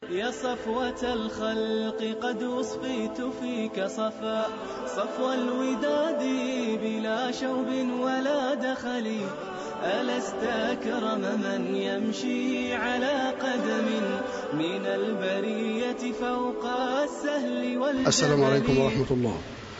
يا صفوة الخلق قد وصفيت فيك صفا صفو الوداد بلا شوب ولا دخل ألست أكرم من يمشي على قدم من البرية فوق السهل والجبل السلام عليكم ورحمة الله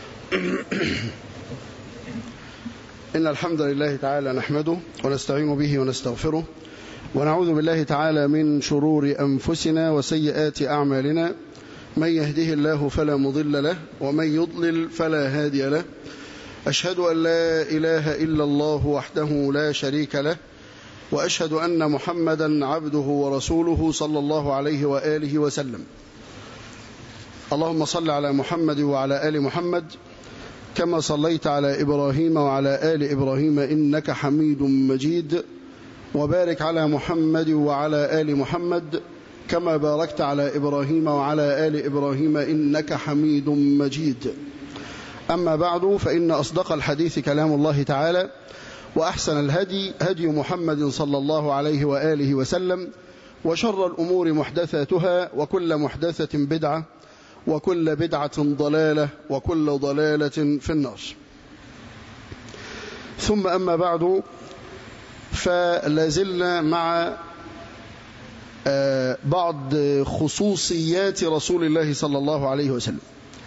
إن الحمد لله تعالى نحمده ونستعين به ونستغفره ونعوذ بالله تعالى من شرور أنفسنا وسيئات أعمالنا من يهده الله فلا مضل له ومن يضلل فلا هادي له أشهد أن لا إله إلا الله وحده لا شريك له وأشهد أن محمدا عبده ورسوله صلى الله عليه وآله وسلم اللهم صل على محمد وعلى آل محمد كما صليت على إبراهيم وعلى آل إبراهيم إنك حميد مجيد وبارك على محمد وعلى آل محمد كما باركت على إبراهيم وعلى آل إبراهيم إنك حميد مجيد أما بعد فإن أصدق الحديث كلام الله تعالى وأحسن الهدي هدي محمد صلى الله عليه وآله وسلم وشر الأمور محدثاتها وكل محدثة بدعة وكل بدعة ضلالة وكل ضلالة في النار ثم أما بعد فلازلنا مع بعض خصوصيات رسول الله صلى الله عليه وسلم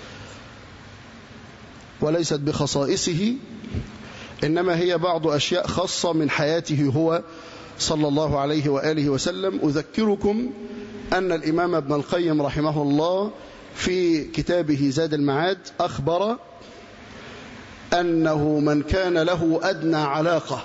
وليست بخصائصه إنما هي بعض أشياء خاصة من حياته هو صلى الله عليه وآله وسلم أذكركم أن الإمام ابن القيم رحمه الله في كتابه زاد المعاد أخبر أنه من كان له أدنى علاقة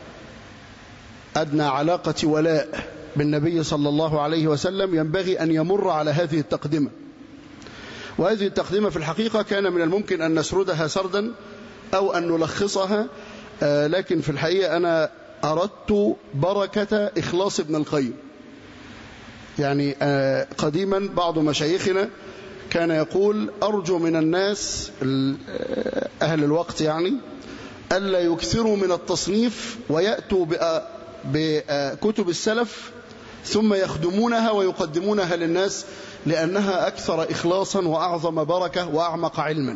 أدنى علاقة ولاء بالنبي صلى الله عليه وسلم ينبغي أن يمر على هذه التقدمة وهذه التقدمة في الحقيقة كان من الممكن أن نسردها سردا أو أن نلخصها لكن في الحقيقة أنا أردت بركة إخلاص ابن القيم يعني قديما بعض مشايخنا كان يقول أرجو من الناس أهل الوقت يعني ألا يكثروا من التصنيف ويأتوا بكتب السلف ثم يخدمونها ويقدمونها للناس لأنها أكثر إخلاصا وأعظم بركة وأعمق علما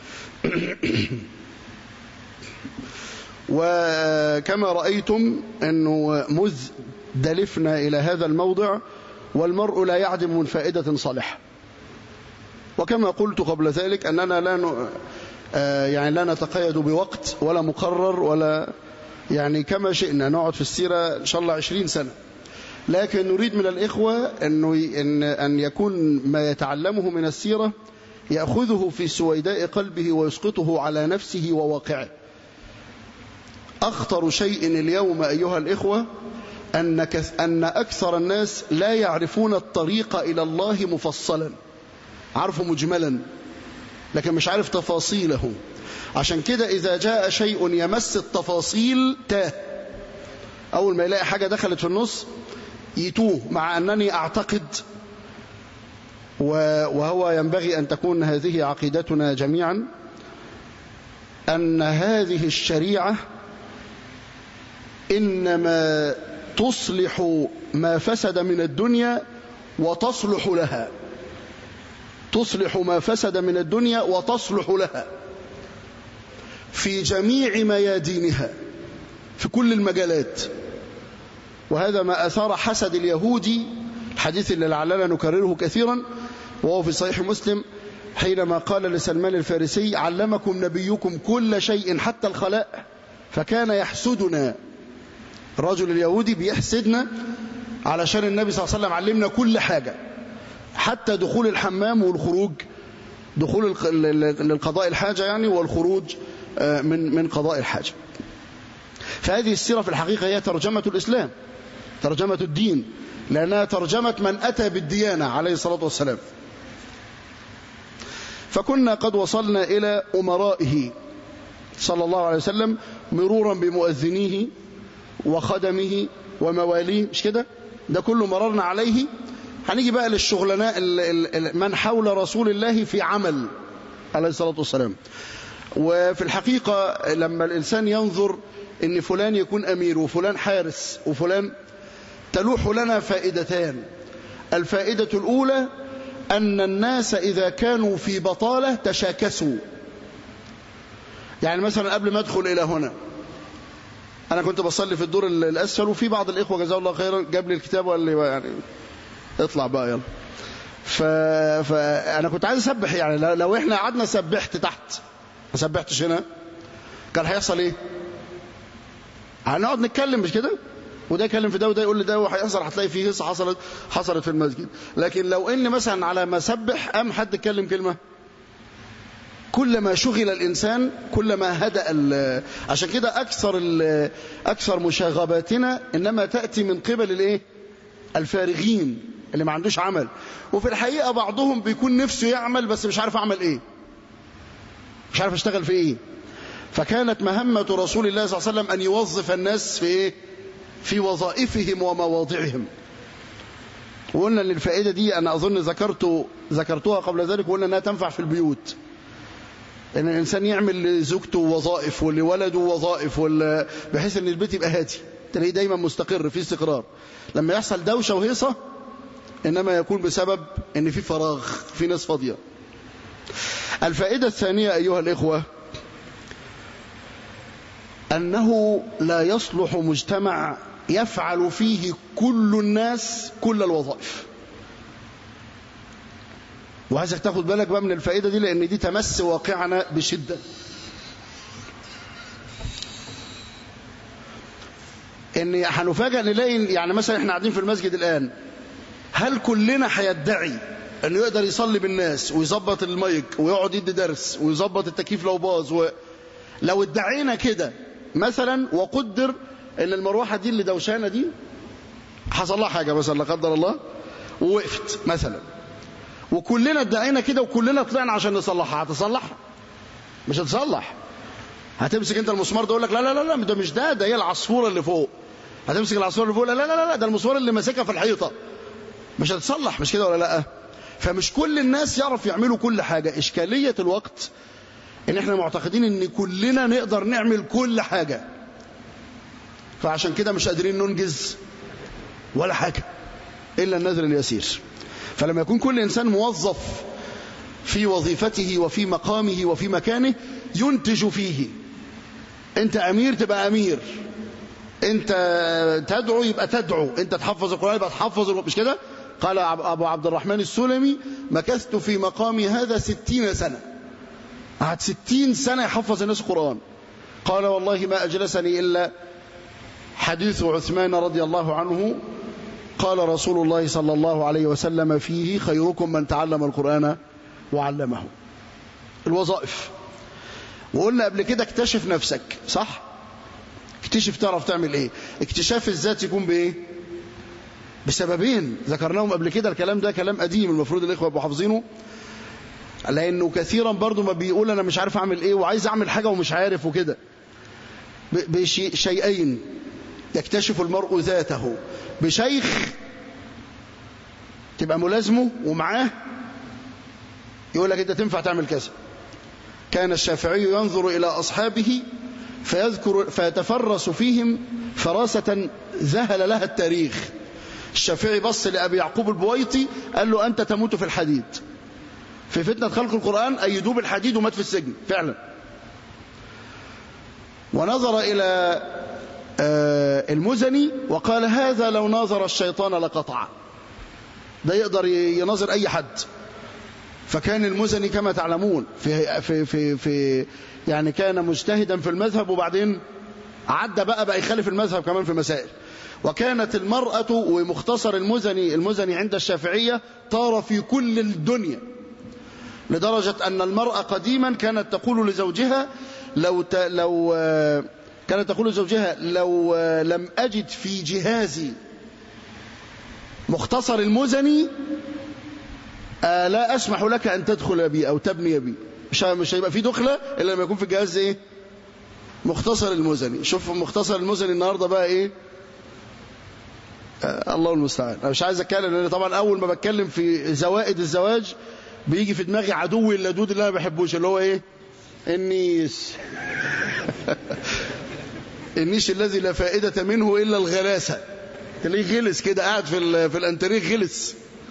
وكما رأيتم أنه مذ دلفنا إلى هذا الموضع والمرء لا يعدم من فائدة صالحة وكما قلت قبل ذلك أننا لا ن... يعني لا نتقيد بوقت ولا مقرر ولا يعني كما شئنا نقعد في السيرة إن شاء الله عشرين سنة لكن نريد من الإخوة أنه إن, أن يكون ما يتعلمه من السيرة يأخذه في سويداء قلبه ويسقطه على نفسه وواقعه أخطر شيء اليوم أيها الإخوة أن, أن أكثر الناس لا يعرفون الطريق إلى الله مفصلا عارفه مجملا لكن مش عارف تفاصيله عشان كده إذا جاء شيء يمس التفاصيل تاه أول ما يلاقي حاجة دخلت في النص يتوه مع أنني أعتقد وهو ينبغي أن تكون هذه عقيدتنا جميعا أن هذه الشريعة إنما تصلح ما فسد من الدنيا وتصلح لها تصلح ما فسد من الدنيا وتصلح لها في جميع ميادينها في كل المجالات وهذا ما أثار حسد اليهودي الحديث اللي لعلنا نكرره كثيرا وهو في صحيح مسلم حينما قال لسلمان الفارسي علمكم نبيكم كل شيء حتى الخلاء فكان يحسدنا الرجل اليهودي بيحسدنا علشان النبي صلى الله عليه وسلم علمنا كل حاجة حتى دخول الحمام والخروج دخول للقضاء الحاجة يعني والخروج من من قضاء الحاجة فهذه السيرة في الحقيقة هي ترجمة الإسلام ترجمة الدين لأنها ترجمة من أتى بالديانة عليه الصلاة والسلام فكنا قد وصلنا إلى أمرائه صلى الله عليه وسلم مرورا بمؤذنيه وخدمه ومواليه مش كده ده كله مررنا عليه هنيجي بقى للشغلناء من حول رسول الله في عمل عليه الصلاة والسلام وفي الحقيقة لما الإنسان ينظر ان فلان يكون أمير وفلان حارس وفلان تلوح لنا فائدتان الفائدة الأولى أن الناس إذا كانوا في بطالة تشاكسوا يعني مثلا قبل ما أدخل إلى هنا أنا كنت بصلي في الدور الأسفل وفي بعض الإخوة جزاه الله خيرا جاب لي الكتاب وقال لي يعني اطلع بقى يلا ف... فأنا كنت عايز أسبح يعني لو إحنا قعدنا سبحت تحت ما سبحتش هنا كان هيحصل إيه؟ هنقعد نتكلم مش كده؟ وده يكلم في ده وده يقول لده وهيحصل هتلاقي فيه هيصه حصلت حصلت في المسجد لكن لو ان مثلا على ما سبح قام حد اتكلم كلمه كلما شغل الانسان كلما هدا عشان كده اكثر اكثر مشاغباتنا انما تاتي من قبل الايه الفارغين اللي ما عندوش عمل وفي الحقيقه بعضهم بيكون نفسه يعمل بس مش عارف اعمل ايه مش عارف اشتغل في ايه فكانت مهمه رسول الله صلى الله عليه وسلم ان يوظف الناس في ايه في وظائفهم ومواضعهم وقلنا ان الفائده دي انا اظن ذكرت ذكرتها قبل ذلك وقلنا انها تنفع في البيوت ان الانسان يعمل لزوجته وظائف ولولده وظائف بحيث ان البيت يبقى هادي تلاقيه دايما مستقر في استقرار لما يحصل دوشه وهيصه انما يكون بسبب ان في فراغ في ناس فاضيه الفائده الثانيه ايها الاخوه انه لا يصلح مجتمع يفعل فيه كل الناس كل الوظائف وعايزك تاخد بالك بقى من الفائدة دي لأن دي تمس واقعنا بشدة ان هنفاجئ نلاقي يعني مثلا احنا قاعدين في المسجد الآن هل كلنا هيدعي انه يقدر يصلي بالناس ويظبط المايك ويقعد يدي درس ويظبط التكييف لو باظ و... لو ادعينا كده مثلا وقدر ان المروحه دي اللي دوشانه دي حصل لها حاجه مثلا لا قدر الله ووقفت مثلا وكلنا ادعينا كده وكلنا طلعنا عشان نصلحها هتصلح مش هتصلح هتمسك انت المسمار ده يقول لك لا لا لا لا ده مش ده ده هي العصفوره اللي فوق هتمسك العصفوره اللي فوق لا لا لا لا ده المسمار اللي ماسكها في الحيطه مش هتصلح مش كده ولا لا فمش كل الناس يعرف يعملوا كل حاجه اشكاليه الوقت ان احنا معتقدين ان كلنا نقدر نعمل كل حاجه فعشان كده مش قادرين ننجز ولا حاجه الا النذر اليسير فلما يكون كل انسان موظف في وظيفته وفي مقامه وفي مكانه ينتج فيه انت امير تبقى امير انت تدعو يبقى تدعو انت تحفظ القران يبقى تحفظ مش كده قال ابو عبد الرحمن السلمي مكثت في مقامي هذا ستين سنه قعد ستين سنة يحفظ الناس القرآن قال والله ما أجلسني إلا حديث عثمان رضي الله عنه قال رسول الله صلى الله عليه وسلم فيه خيركم من تعلم القرآن وعلمه الوظائف وقلنا قبل كده اكتشف نفسك صح اكتشف تعرف تعمل ايه اكتشاف الذات يكون بايه بسببين ذكرناهم قبل كده الكلام ده كلام قديم المفروض الاخوه يبقوا حافظينه لانه كثيرا برضو ما بيقول انا مش عارف اعمل ايه وعايز اعمل حاجه ومش عارف وكده بشيئين يكتشف المرء ذاته بشيخ تبقى ملازمه ومعاه يقول لك انت تنفع تعمل كذا كان الشافعي ينظر الى اصحابه فيذكر فيتفرس فيهم فراسه ذهل لها التاريخ الشافعي بص لابي يعقوب البويطي قال له انت تموت في الحديد في فتنة خلق القرآن أيدوه بالحديد ومات في السجن فعلا ونظر إلى المزني وقال هذا لو ناظر الشيطان لقطع ده يقدر يناظر أي حد فكان المزني كما تعلمون في, في, في, في يعني كان مجتهدا في المذهب وبعدين عدى بقى بقى يخالف المذهب كمان في مسائل وكانت المرأة ومختصر المزني المزني عند الشافعية طار في كل الدنيا لدرجة أن المرأة قديما كانت تقول لزوجها لو ت... لو كانت تقول لزوجها لو لم أجد في جهازي مختصر المزني لا أسمح لك أن تدخل بي أو تبني بي مش مش هيبقى في دخلة إلا لما يكون في الجهاز إيه مختصر المزني شوف مختصر المزني النهاردة بقى إيه آه الله المستعان أنا مش عايز أتكلم لأن طبعا أول ما بتكلم في زوائد الزواج بيجي في دماغي عدوي اللدود اللي انا ما بحبوش اللي هو ايه النيس النيش الذي لا فائدة منه إلا الغلاسة تلاقيه غلس كده قاعد في, في الانتريه غلس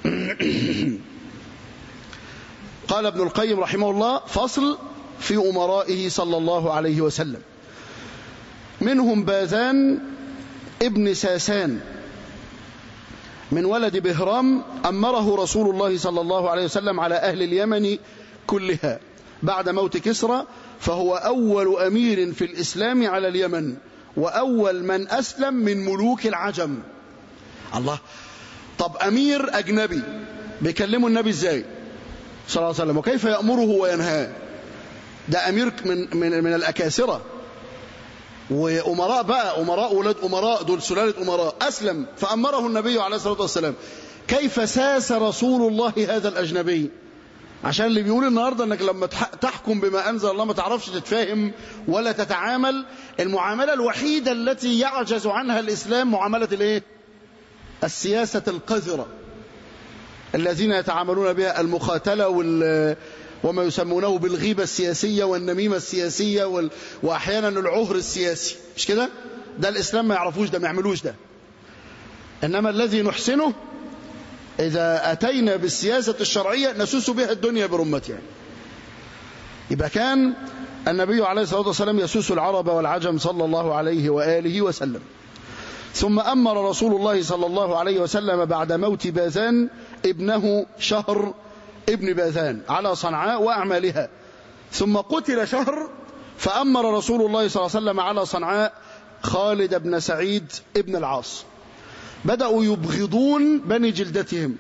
قال ابن القيم رحمه الله فصل في أمرائه صلى الله عليه وسلم منهم باذان ابن ساسان من ولد بهرام أمره رسول الله صلى الله عليه وسلم على أهل اليمن كلها بعد موت كسرى فهو أول أمير في الإسلام على اليمن وأول من أسلم من ملوك العجم الله طب أمير أجنبي بيكلموا النبي إزاي صلى الله عليه وسلم وكيف يأمره وينهاه ده أمير من, من, من الأكاسرة وأمراء بقى أمراء ولاد أمراء دول سلالة أمراء أسلم فأمره النبي عليه الصلاة والسلام كيف ساس رسول الله هذا الأجنبي عشان اللي بيقول النهاردة انك لما تحكم بما انزل الله ما تعرفش تتفاهم ولا تتعامل المعاملة الوحيدة التي يعجز عنها الاسلام معاملة الايه السياسة القذرة الذين يتعاملون بها المقاتلة وال وما يسمونه بالغيبة السياسية والنميمة السياسية وال... وأحيانا العهر السياسي مش كده ده الإسلام ما يعرفوش ده ما يعملوش ده إنما الذي نحسنه إذا أتينا بالسياسة الشرعية نسوس بها الدنيا برمتها يبقى كان النبي عليه الصلاة والسلام يسوس العرب والعجم صلى الله عليه وآله وسلم ثم أمر رسول الله صلى الله عليه وسلم بعد موت باذان ابنه شهر ابن باذان على صنعاء وأعمالها ثم قتل شهر فأمر رسول الله صلى الله عليه وسلم على صنعاء خالد بن سعيد ابن العاص بدأوا يبغضون بني جلدتهم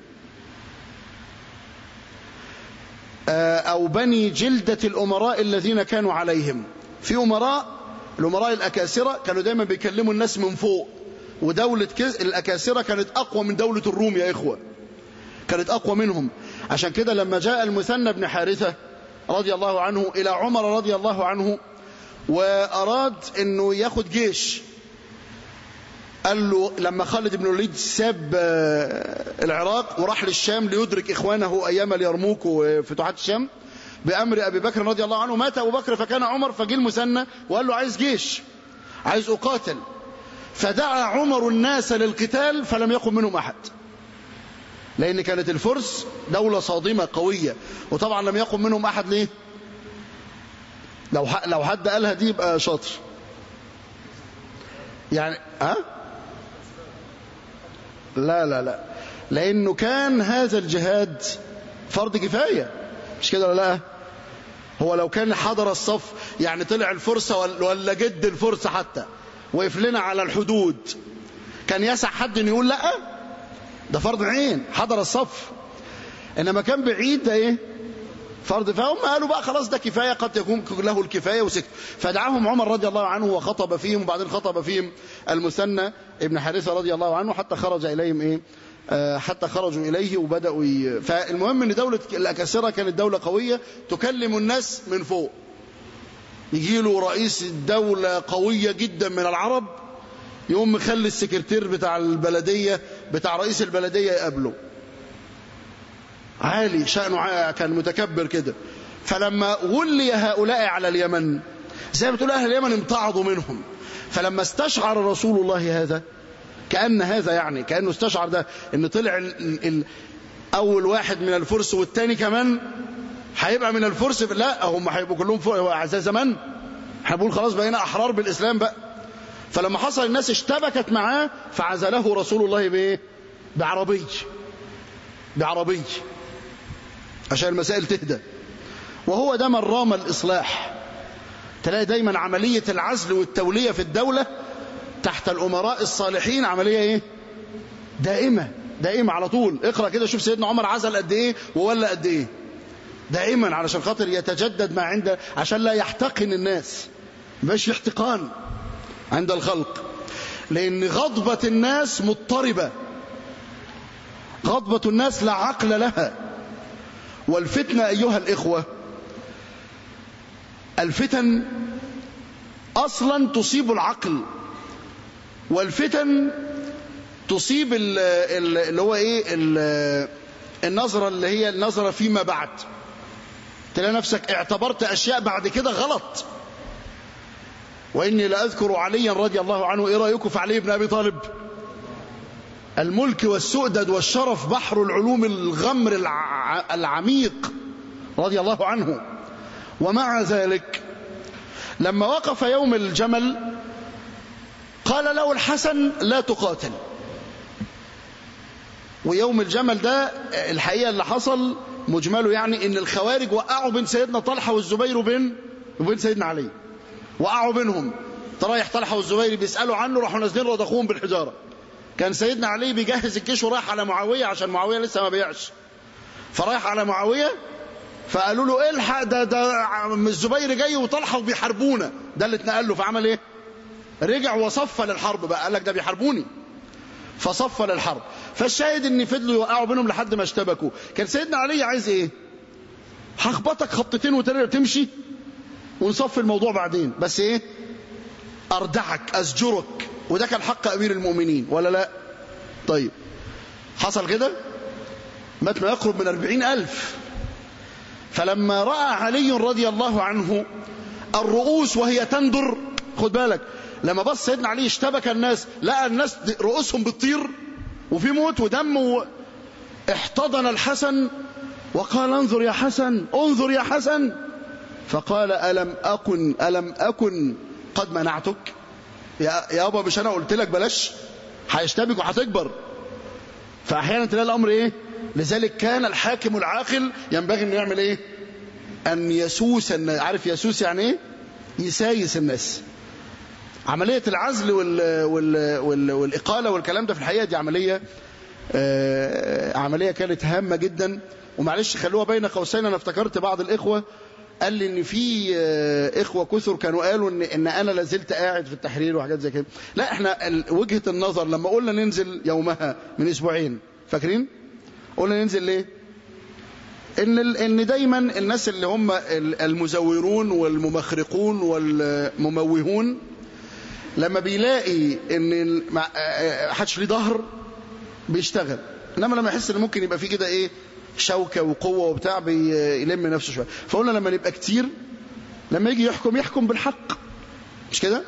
أو بني جلدة الأمراء الذين كانوا عليهم في أمراء الأمراء الأكاسرة كانوا دايما بيكلموا الناس من فوق ودولة الأكاسرة كانت أقوى من دولة الروم يا إخوة كانت أقوى منهم عشان كده لما جاء المثنى بن حارثة رضي الله عنه إلى عمر رضي الله عنه وأراد أنه ياخد جيش قال له لما خالد بن الوليد ساب العراق وراح للشام ليدرك إخوانه أيام اليرموك وفتوحات الشام بأمر أبي بكر رضي الله عنه مات أبو بكر فكان عمر فجي المثنى وقال له عايز جيش عايز أقاتل فدعا عمر الناس للقتال فلم يقم منهم أحد لأن كانت الفرس دولة صادمة قوية وطبعا لم يقم منهم أحد ليه لو لو حد قالها دي يبقى شاطر يعني ها لا لا لا لأنه كان هذا الجهاد فرض كفاية مش كده ولا لا هو لو كان حضر الصف يعني طلع الفرصة ولا جد الفرصة حتى وقف لنا على الحدود كان يسع حد انه يقول لا ده فرض عين حضر الصف انما كان بعيد ده ايه فرض فهم قالوا بقى خلاص ده كفاية قد يكون له الكفاية وسكت فدعاهم عمر رضي الله عنه وخطب فيهم وبعدين خطب فيهم المثنى ابن حارثة رضي الله عنه حتى خرج إليهم إيه آه حتى خرجوا إليه وبدأوا ي... فالمهم أن دولة الأكاسرة كانت دولة قوية تكلم الناس من فوق يجي له رئيس الدولة قوية جدا من العرب يقوم مخلي السكرتير بتاع البلدية بتاع رئيس البلدية يقابله عالي شأنه كان متكبر كده فلما ولي هؤلاء على اليمن زي ما بتقول أهل اليمن امتعضوا منهم فلما استشعر رسول الله هذا كأن هذا يعني كأنه استشعر ده ان طلع ال ال أول واحد من الفرس والتاني كمان هيبقى من الفرس لا هم هيبقوا كلهم زي زمان هنقول خلاص بقينا أحرار بالإسلام بقى فلما حصل الناس اشتبكت معاه فعزله رسول الله بايه بعربي بعربي عشان المسائل تهدى وهو ده من رام الإصلاح تلاقي دايما عملية العزل والتولية في الدولة تحت الأمراء الصالحين عملية ايه دائمة دائمة على طول اقرأ كده شوف سيدنا عمر عزل قد ايه وولى قد ايه دائما علشان خاطر يتجدد ما عنده عشان لا يحتقن الناس مش احتقان عند الخلق لأن غضبة الناس مضطربة غضبة الناس لا عقل لها والفتنة أيها الإخوة الفتن أصلا تصيب العقل والفتن تصيب اللي هو إيه النظرة اللي هي النظرة فيما بعد تلاقي نفسك اعتبرت أشياء بعد كده غلط وإني لأذكر عليا رضي الله عنه إيه رأيكم في علي بن أبي طالب الملك والسؤدد والشرف بحر العلوم الغمر العميق رضي الله عنه ومع ذلك لما وقف يوم الجمل قال له الحسن لا تقاتل ويوم الجمل ده الحقيقة اللي حصل مجمله يعني ان الخوارج وقعوا بين سيدنا طلحة والزبير وبين وبين سيدنا علي وقعوا بينهم رايح طلحة والزبير بيسألوا عنه راحوا نازلين رضخوهم بالحجارة كان سيدنا علي بيجهز الجيش ورايح على معاوية عشان معاوية لسه ما بيعش فرايح على معاوية فقالوا له الحق ده ده الزبير جاي وطلحة وبيحاربونا ده اللي اتنقل له فعمل ايه رجع وصف للحرب بقى قال لك ده بيحاربوني فصف للحرب فالشاهد ان فضلوا يوقعوا بينهم لحد ما اشتبكوا كان سيدنا علي عايز ايه هخبطك خبطتين وتمشي ونصفي الموضوع بعدين بس ايه اردعك ازجرك وده كان حق امير المؤمنين ولا لا طيب حصل كده مات ما يقرب من أربعين ألف فلما رأى علي رضي الله عنه الرؤوس وهي تندر خد بالك لما بص سيدنا علي اشتبك الناس لقى الناس رؤوسهم بتطير وفي موت ودم و... احتضن الحسن وقال انظر يا حسن انظر يا حسن فقال ألم أكن ألم أكن قد منعتك يا يابا مش أنا قلت لك بلاش هيشتبك وهتكبر فأحيانا تلاقي الأمر إيه لذلك كان الحاكم العاقل ينبغي أنه يعمل إيه أن يسوس الناس عارف يسوس يعني إيه يسايس الناس عملية العزل وال... وال... وال... والإقالة والكلام ده في الحقيقة دي عملية آه... عملية كانت هامة جدا ومعلش خلوها بين قوسين أنا افتكرت بعض الإخوة قال لي ان في اخوه كثر كانوا قالوا ان ان انا لازلت قاعد في التحرير وحاجات زي كده لا احنا وجهه النظر لما قلنا ننزل يومها من اسبوعين فاكرين قلنا ننزل ليه ان ان دايما الناس اللي هم المزورون والممخرقون والمموهون لما بيلاقي ان حدش ليه ظهر بيشتغل انما لما يحس ان ممكن يبقى في كده ايه شوكة وقوة وبتاع بيلم نفسه شوية فقلنا لما نبقى كتير لما يجي يحكم يحكم بالحق مش كده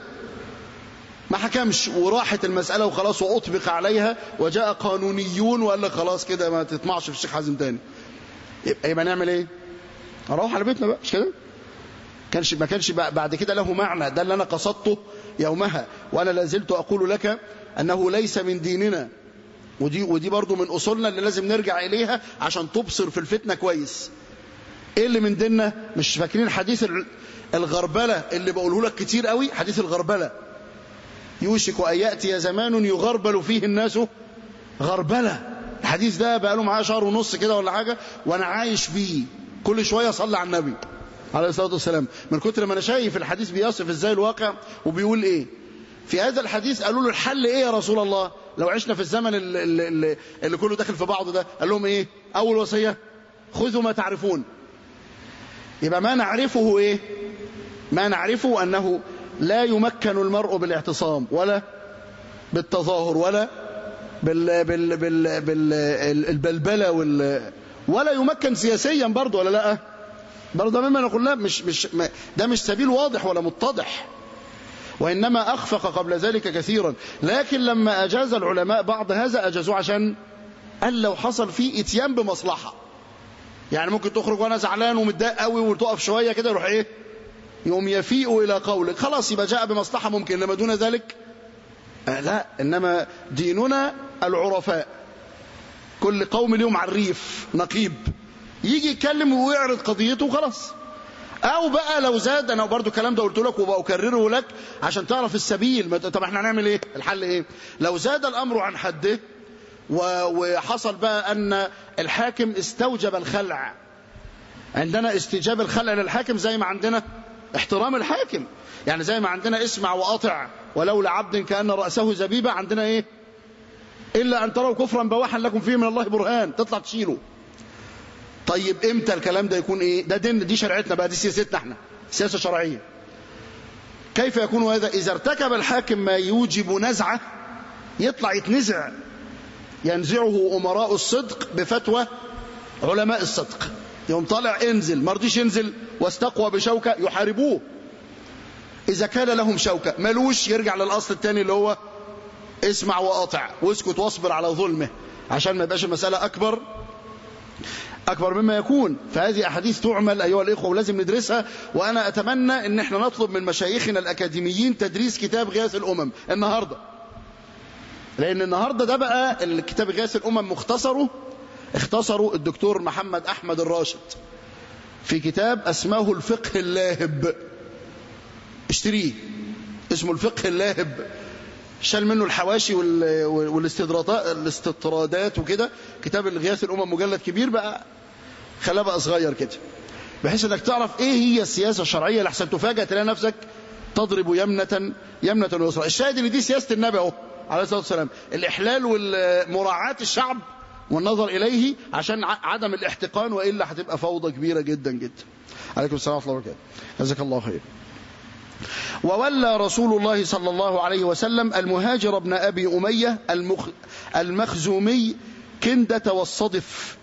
ما حكمش وراحت المسألة وخلاص وأطبق عليها وجاء قانونيون وقال لك خلاص كده ما تطمعش في الشيخ حازم تاني يبقى, يبقى نعمل ايه اروح على بيتنا بقى مش كده كانش ما كانش بعد كده له معنى ده اللي انا قصدته يومها وانا لازلت اقول لك انه ليس من ديننا ودي ودي برضو من اصولنا اللي لازم نرجع اليها عشان تبصر في الفتنه كويس ايه اللي من ديننا مش فاكرين حديث الغربله اللي بقوله لك كتير قوي حديث الغربله يوشك ان ياتي زمان يغربل فيه الناس غربله الحديث ده بقى له معاه شهر ونص كده ولا حاجه وانا عايش بيه كل شويه صلي على النبي عليه الصلاه والسلام من كتر ما انا شايف الحديث بيصف ازاي الواقع وبيقول ايه في هذا الحديث قالوا له الحل ايه يا رسول الله لو عشنا في الزمن اللي, اللي, اللي كله داخل في بعضه ده قال لهم ايه اول وصيه خذوا ما تعرفون يبقى ما نعرفه ايه ما نعرفه انه لا يمكن المرء بالاعتصام ولا بالتظاهر ولا بال بال بال بالبلبله وال ولا يمكن سياسيا برضه ولا لا برضه مما نقول لا مش مش ده مش سبيل واضح ولا متضح وإنما أخفق قبل ذلك كثيرا لكن لما أجاز العلماء بعض هذا أجازوه عشان قال لو حصل فيه اتيان بمصلحة يعني ممكن تخرج وأنا زعلان ومتضايق قوي وتقف شوية كده يروح إيه يوم يفيء إلى قولك خلاص يبقى جاء بمصلحة ممكن إنما دون ذلك آه لا إنما ديننا العرفاء كل قوم ليهم عريف نقيب يجي يتكلم ويعرض قضيته وخلاص او بقى لو زاد انا برضو الكلام ده قلت لك وبأكرره لك عشان تعرف السبيل طب احنا هنعمل ايه الحل ايه لو زاد الامر عن حده وحصل بقى ان الحاكم استوجب الخلع عندنا استجاب الخلع للحاكم زي ما عندنا احترام الحاكم يعني زي ما عندنا اسمع واطع ولولا عبد كان راسه زبيبه عندنا ايه الا ان تروا كفرا بواحا لكم فيه من الله برهان تطلع تشيله طيب امتى الكلام ده يكون ايه ده دين دي شرعتنا بقى دي سياستنا احنا سياسه شرعيه كيف يكون هذا اذا ارتكب الحاكم ما يوجب نزعه يطلع يتنزع ينزعه امراء الصدق بفتوى علماء الصدق يوم طالع انزل ما رضيش ينزل واستقوى بشوكه يحاربوه اذا كان لهم شوكه ملوش يرجع للاصل الثاني اللي هو اسمع وقاطع واسكت واصبر على ظلمه عشان ما يبقاش المسألة أكبر أكبر مما يكون فهذه أحاديث تعمل أيها الإخوة ولازم ندرسها وأنا أتمنى أن احنا نطلب من مشايخنا الأكاديميين تدريس كتاب غياث الأمم النهاردة لأن النهاردة ده بقى الكتاب غياث الأمم مختصره اختصروا الدكتور محمد أحمد الراشد في كتاب اسمه الفقه اللاهب اشتريه اسمه الفقه اللاهب شال منه الحواشي والاستدراطات الاستطرادات وكده كتاب الغياث الامم مجلد كبير بقى خلاه بقى صغير كده بحيث انك تعرف ايه هي السياسه الشرعيه لحسن تفاجئ تلاقي نفسك تضرب يمنه يمنه ويسرى الشاهد ان دي سياسه النبي اهو عليه الصلاه والسلام الاحلال والمراعاه الشعب والنظر إليه عشان عدم الاحتقان وإلا هتبقى فوضى كبيرة جدا جدا عليكم السلام ورحمة الله وبركاته جزاك الله خير وولى رسول الله صلى الله عليه وسلم المهاجر ابن أبي أمية المخ... المخزومي كندة والصدف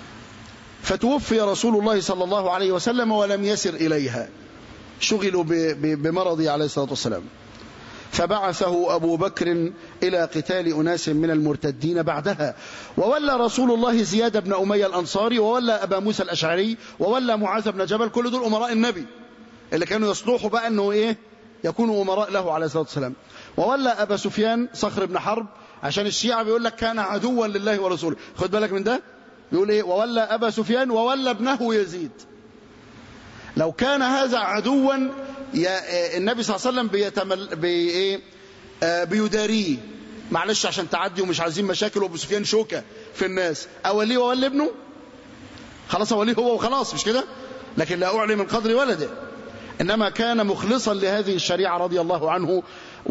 فتوفي رسول الله صلى الله عليه وسلم ولم يسر إليها شغلوا ب... ب... بمرضه عليه الصلاة والسلام فبعثه أبو بكر إلى قتال أناس من المرتدين بعدها وولى رسول الله زياد بن أمية الأنصاري وولى أبا موسى الأشعري وولى معاذ بن جبل كل دول أمراء النبي اللي كانوا يصلحوا بقى أنه إيه يكونوا أمراء له عليه الصلاة والسلام وولى أبا سفيان صخر بن حرب عشان الشيعة بيقول لك كان عدوا لله ورسوله خد بالك من ده يقول إيه وولى أبا سفيان وولى ابنه يزيد لو كان هذا عدوا النبي صلى الله عليه وسلم بيتمل بي ايه آه بيداريه معلش عشان تعدي ومش عايزين مشاكل وابو سفيان شوكه في الناس اوليه وولي ابنه خلاص اوليه هو وخلاص مش كده لكن لا اعلي من قدر ولده انما كان مخلصا لهذه الشريعه رضي الله عنه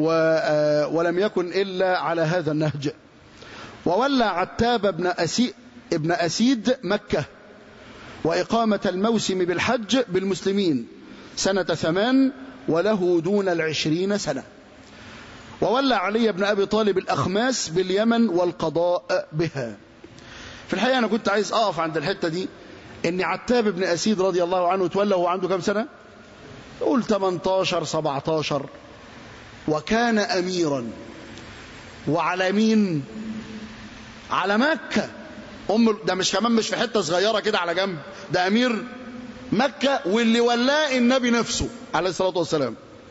ولم يكن الا على هذا النهج وولى عتاب بن أسي ابن أسيد مكة وإقامة الموسم بالحج بالمسلمين سنة ثمان وله دون العشرين سنة وولى علي بن أبي طالب الأخماس باليمن والقضاء بها في الحقيقة أنا كنت عايز أقف عند الحتة دي إن عتاب بن أسيد رضي الله عنه تولى وهو عنده كم سنة قول 18 17 وكان أميرا وعلى مين على مكة أم ده مش كمان مش في حتة صغيرة كده على جنب ده أمير مكة واللي ولاه النبي نفسه عليه الصلاة والسلام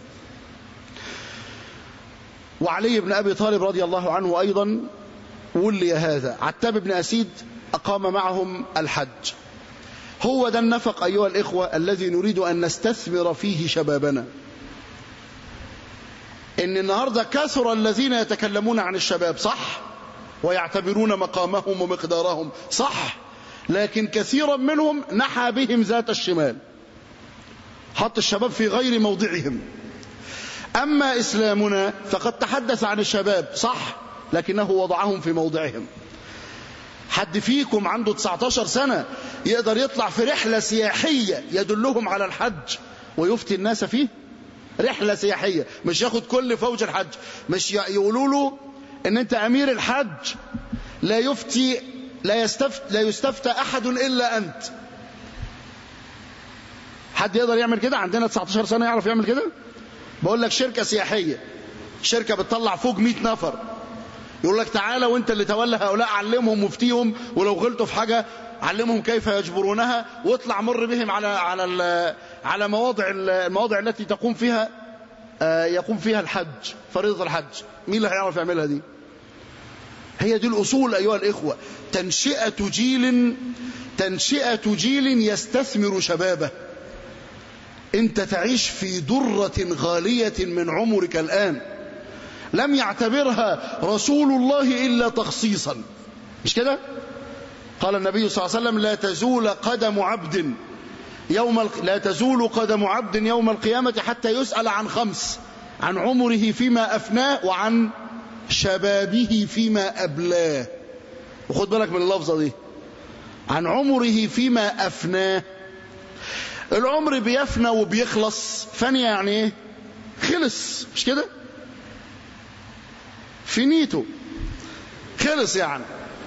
وعلي بن أبي طالب رضي الله عنه أيضا ولي هذا عتاب بن أسيد أقام معهم الحج هو ده النفق أيها الإخوة الذي نريد أن نستثمر فيه شبابنا إن النهاردة كثر الذين يتكلمون عن الشباب صح ويعتبرون مقامهم ومقدارهم صح لكن كثيرا منهم نحى بهم ذات الشمال حط الشباب في غير موضعهم أما إسلامنا فقد تحدث عن الشباب صح لكنه وضعهم في موضعهم حد فيكم عنده 19 سنة يقدر يطلع في رحلة سياحية يدلهم على الحج ويفتي الناس فيه رحلة سياحية مش ياخد كل فوج الحج مش يقولوا له ان انت امير الحج لا يفتي لا يستفت لا يستفتى احد الا انت حد يقدر يعمل كده عندنا 19 سنة يعرف يعمل كده بقول لك شركة سياحية شركة بتطلع فوق 100 نفر يقول لك تعالى وانت اللي تولى هؤلاء علمهم مفتيهم ولو غلطوا في حاجة علمهم كيف يجبرونها واطلع مر بهم على على على مواضع المواضع التي تقوم فيها يقوم فيها الحج فريضة الحج مين اللي هيعرف يعملها دي هي دي الأصول أيها الإخوة تنشئة جيل تنشئة جيل يستثمر شبابه أنت تعيش في درة غالية من عمرك الآن لم يعتبرها رسول الله إلا تخصيصا مش كده قال النبي صلى الله عليه وسلم لا تزول قدم عبد يوم ال... لا تزول قدم عبد يوم القيامة حتى يسأل عن خمس عن عمره فيما أفناه وعن شبابه فيما أبلاه وخد بالك من اللفظة دي عن عمره فيما أفناه العمر بيفنى وبيخلص فني يعني ايه خلص مش كده فينيتو خلص يعني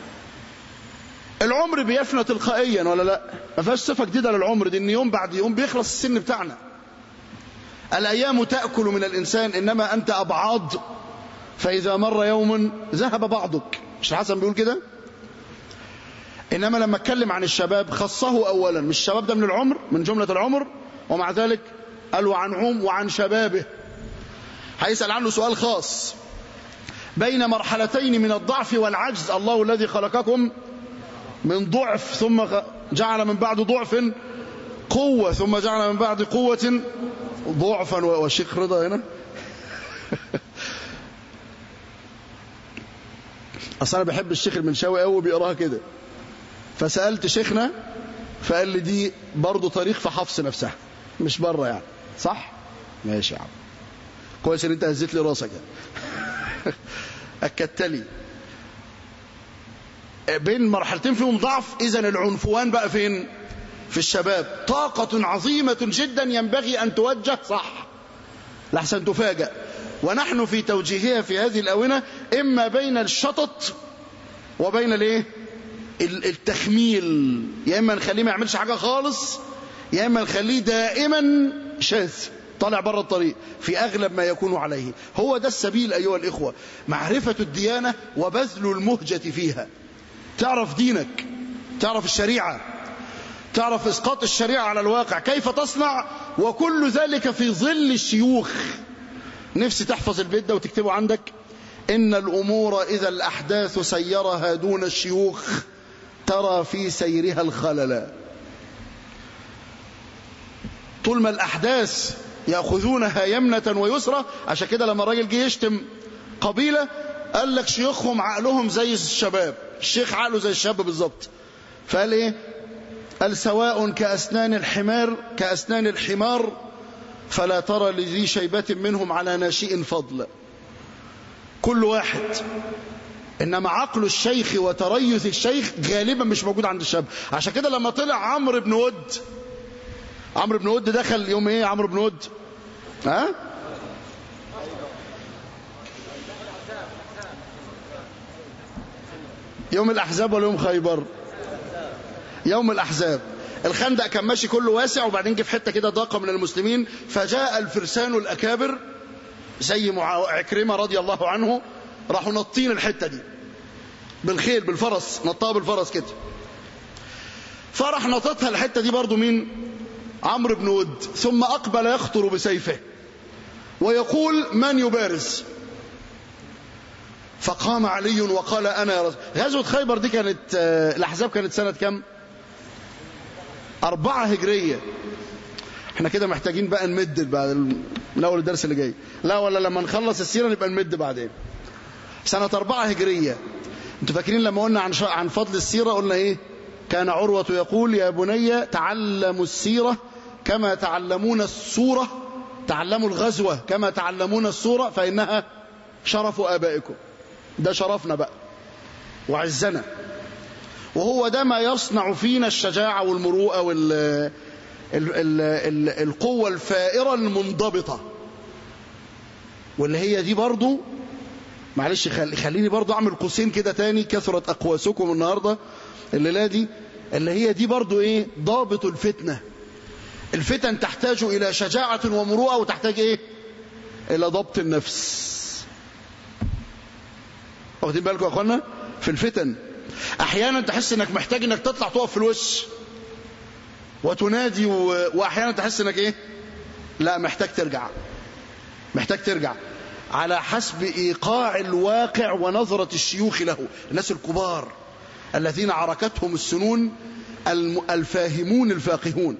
العمر بيفنى تلقائيا ولا لا ما فيهاش صفه جديده للعمر دي ان يوم بعد يوم بيخلص السن بتاعنا الايام تاكل من الانسان انما انت ابعاض فإذا مر يوم ذهب بعضك مش الحسن بيقول كده إنما لما اتكلم عن الشباب خصه أولا مش الشباب ده من العمر من جملة العمر ومع ذلك قال وعن عم وعن شبابه هيسأل عنه سؤال خاص بين مرحلتين من الضعف والعجز الله الذي خلقكم من ضعف ثم جعل من بعد ضعف قوة ثم جعل من بعد قوة ضعفا والشيخ رضا هنا أصلا أنا بحب الشيخ المنشاوي قوي بيقراها كده فسألت شيخنا فقال لي دي برضه طريق في حفص نفسها مش بره يعني صح ماشي يا عم كويس ان انت هزيت لي راسك يعني. اكدت لي بين مرحلتين فيهم ضعف اذا العنفوان بقى فين في الشباب طاقة عظيمة جدا ينبغي أن توجه صح لحسن تفاجأ ونحن في توجيهها في هذه الأونة إما بين الشطط وبين الايه التخميل يا إما نخليه ما يعملش حاجة خالص يا إما نخليه دائما شاذ طالع بره الطريق في أغلب ما يكون عليه هو ده السبيل أيها الإخوة معرفة الديانة وبذل المهجة فيها تعرف دينك تعرف الشريعة تعرف إسقاط الشريعة على الواقع كيف تصنع وكل ذلك في ظل الشيوخ نفسي تحفظ البيت ده وتكتبه عندك إن الأمور إذا الأحداث سيرها دون الشيوخ ترى في سيرها الخلل طول ما الأحداث يأخذونها يمنة ويسرى عشان كده لما الراجل جه يشتم قبيلة قال لك شيوخهم عقلهم زي الشباب الشيخ عقله زي الشاب بالظبط فقال ايه قال سواء كأسنان الحمار كأسنان الحمار فلا ترى لذي شيبة منهم على ناشئ فضل كل واحد إنما عقل الشيخ وتريث الشيخ غالبا مش موجود عند الشاب عشان كده لما طلع عمرو بن ود عمرو بن ود دخل يوم ايه عمرو بن ود ها يوم الأحزاب ولا يوم خيبر يوم الأحزاب الخندق كان ماشي كله واسع وبعدين جه في حته كده ضاقه من المسلمين فجاء الفرسان الاكابر زي عكرمه رضي الله عنه راحوا نطين الحته دي بالخيل بالفرس نطها بالفرس كده فراح نطتها الحته دي برضو مين عمرو بن ود ثم اقبل يخطر بسيفه ويقول من يبارز فقام علي وقال انا يا رسول غزوه خيبر دي كانت الاحزاب كانت سنه كم أربعة هجرية احنا كده محتاجين بقى نمد بعد من أول الدرس اللي جاي لا ولا لما نخلص السيرة نبقى نمد بعدين سنة أربعة هجرية انتوا فاكرين لما قلنا عن عن فضل السيرة قلنا ايه كان عروة يقول يا بني تعلموا السيرة كما تعلمون السورة تعلموا الغزوة كما تعلمون السورة فإنها شرف آبائكم ده شرفنا بقى وعزنا وهو ده ما يصنع فينا الشجاعة والمروءة وال ال ال ال القوة الفائرة المنضبطة واللي هي دي برضو معلش خل... خليني برضو أعمل قوسين كده تاني كثرت أقواسكم النهاردة الليلة دي اللي هي دي برضو إيه ضابط الفتنة الفتن تحتاج إلى شجاعة ومروءة وتحتاج إيه إلى ضبط النفس واخدين بالكم يا أخوانا في الفتن احيانا تحس انك محتاج انك تطلع تقف في الوش وتنادي و... واحيانا تحس انك ايه لا محتاج ترجع محتاج ترجع على حسب ايقاع الواقع ونظرة الشيوخ له الناس الكبار الذين عركتهم السنون الم... الفاهمون الفاقهون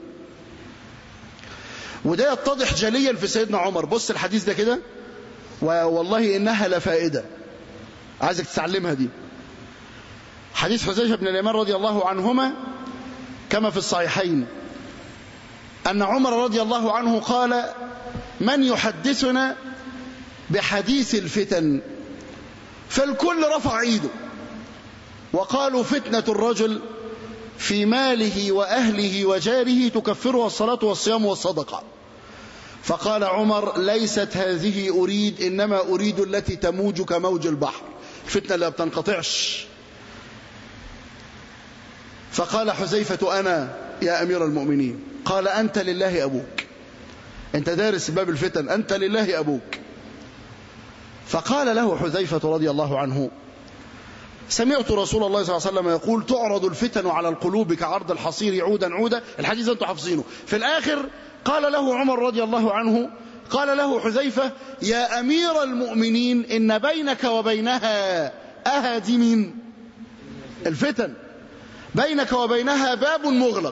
وده يتضح جليا في سيدنا عمر بص الحديث ده كده والله انها لفائدة عايزك تتعلمها دي حديث حذيفة بن اليمان رضي الله عنهما كما في الصحيحين أن عمر رضي الله عنه قال من يحدثنا بحديث الفتن فالكل رفع ايده وقالوا فتنة الرجل في ماله وأهله وجاره تكفرها الصلاة والصيام والصدقة فقال عمر ليست هذه أريد إنما أريد التي تموج كموج البحر الفتنة لا بتنقطعش فقال حذيفة أنا يا أمير المؤمنين قال أنت لله أبوك أنت دارس باب الفتن أنت لله أبوك فقال له حذيفة رضي الله عنه سمعت رسول الله صلى الله عليه وسلم يقول تعرض الفتن على القلوب كعرض الحصير عودا عودا الحديث أنتم حافظينه في الآخر قال له عمر رضي الله عنه قال له حذيفة يا أمير المؤمنين إن بينك وبينها أهدم الفتن بينك وبينها باب مغلق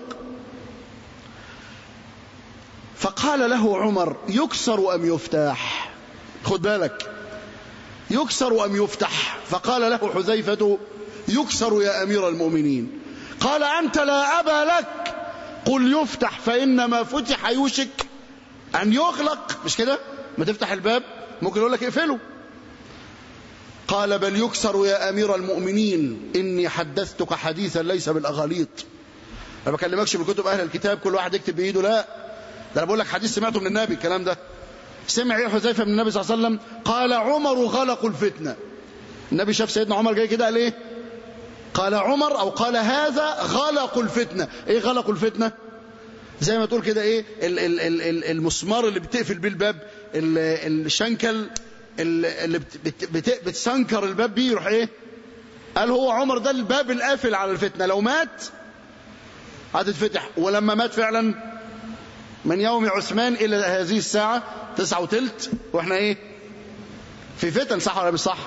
فقال له عمر يكسر أم يفتح خد بالك يكسر أم يفتح فقال له حذيفة يكسر يا أمير المؤمنين قال أنت لا أبا لك قل يفتح فإنما فتح يوشك أن يغلق مش كده ما تفتح الباب ممكن يقول لك اقفله قال بل يكسر يا أمير المؤمنين إني حدثتك حديثا ليس بالأغاليط ما بكلمكش بكتب أهل الكتاب كل واحد يكتب بإيده لا ده أنا بقول لك حديث سمعته من النبي الكلام ده سمع ايه حذيفه من النبي صلى الله عليه وسلم قال عمر غلق الفتنه النبي شاف سيدنا عمر جاي كده قال ايه قال عمر او قال هذا غلق الفتنه ايه غلق الفتنه زي ما تقول كده ايه ال ال ال ال المسمار اللي بتقفل بيه الباب الشنكل اللي بت بت بت بتسنكر الباب بيه يروح ايه قال هو عمر ده الباب القافل على الفتنه لو مات هتتفتح ولما مات فعلا من يوم عثمان الى هذه الساعه تسعة وتلت واحنا ايه في فتن صح ولا مش صح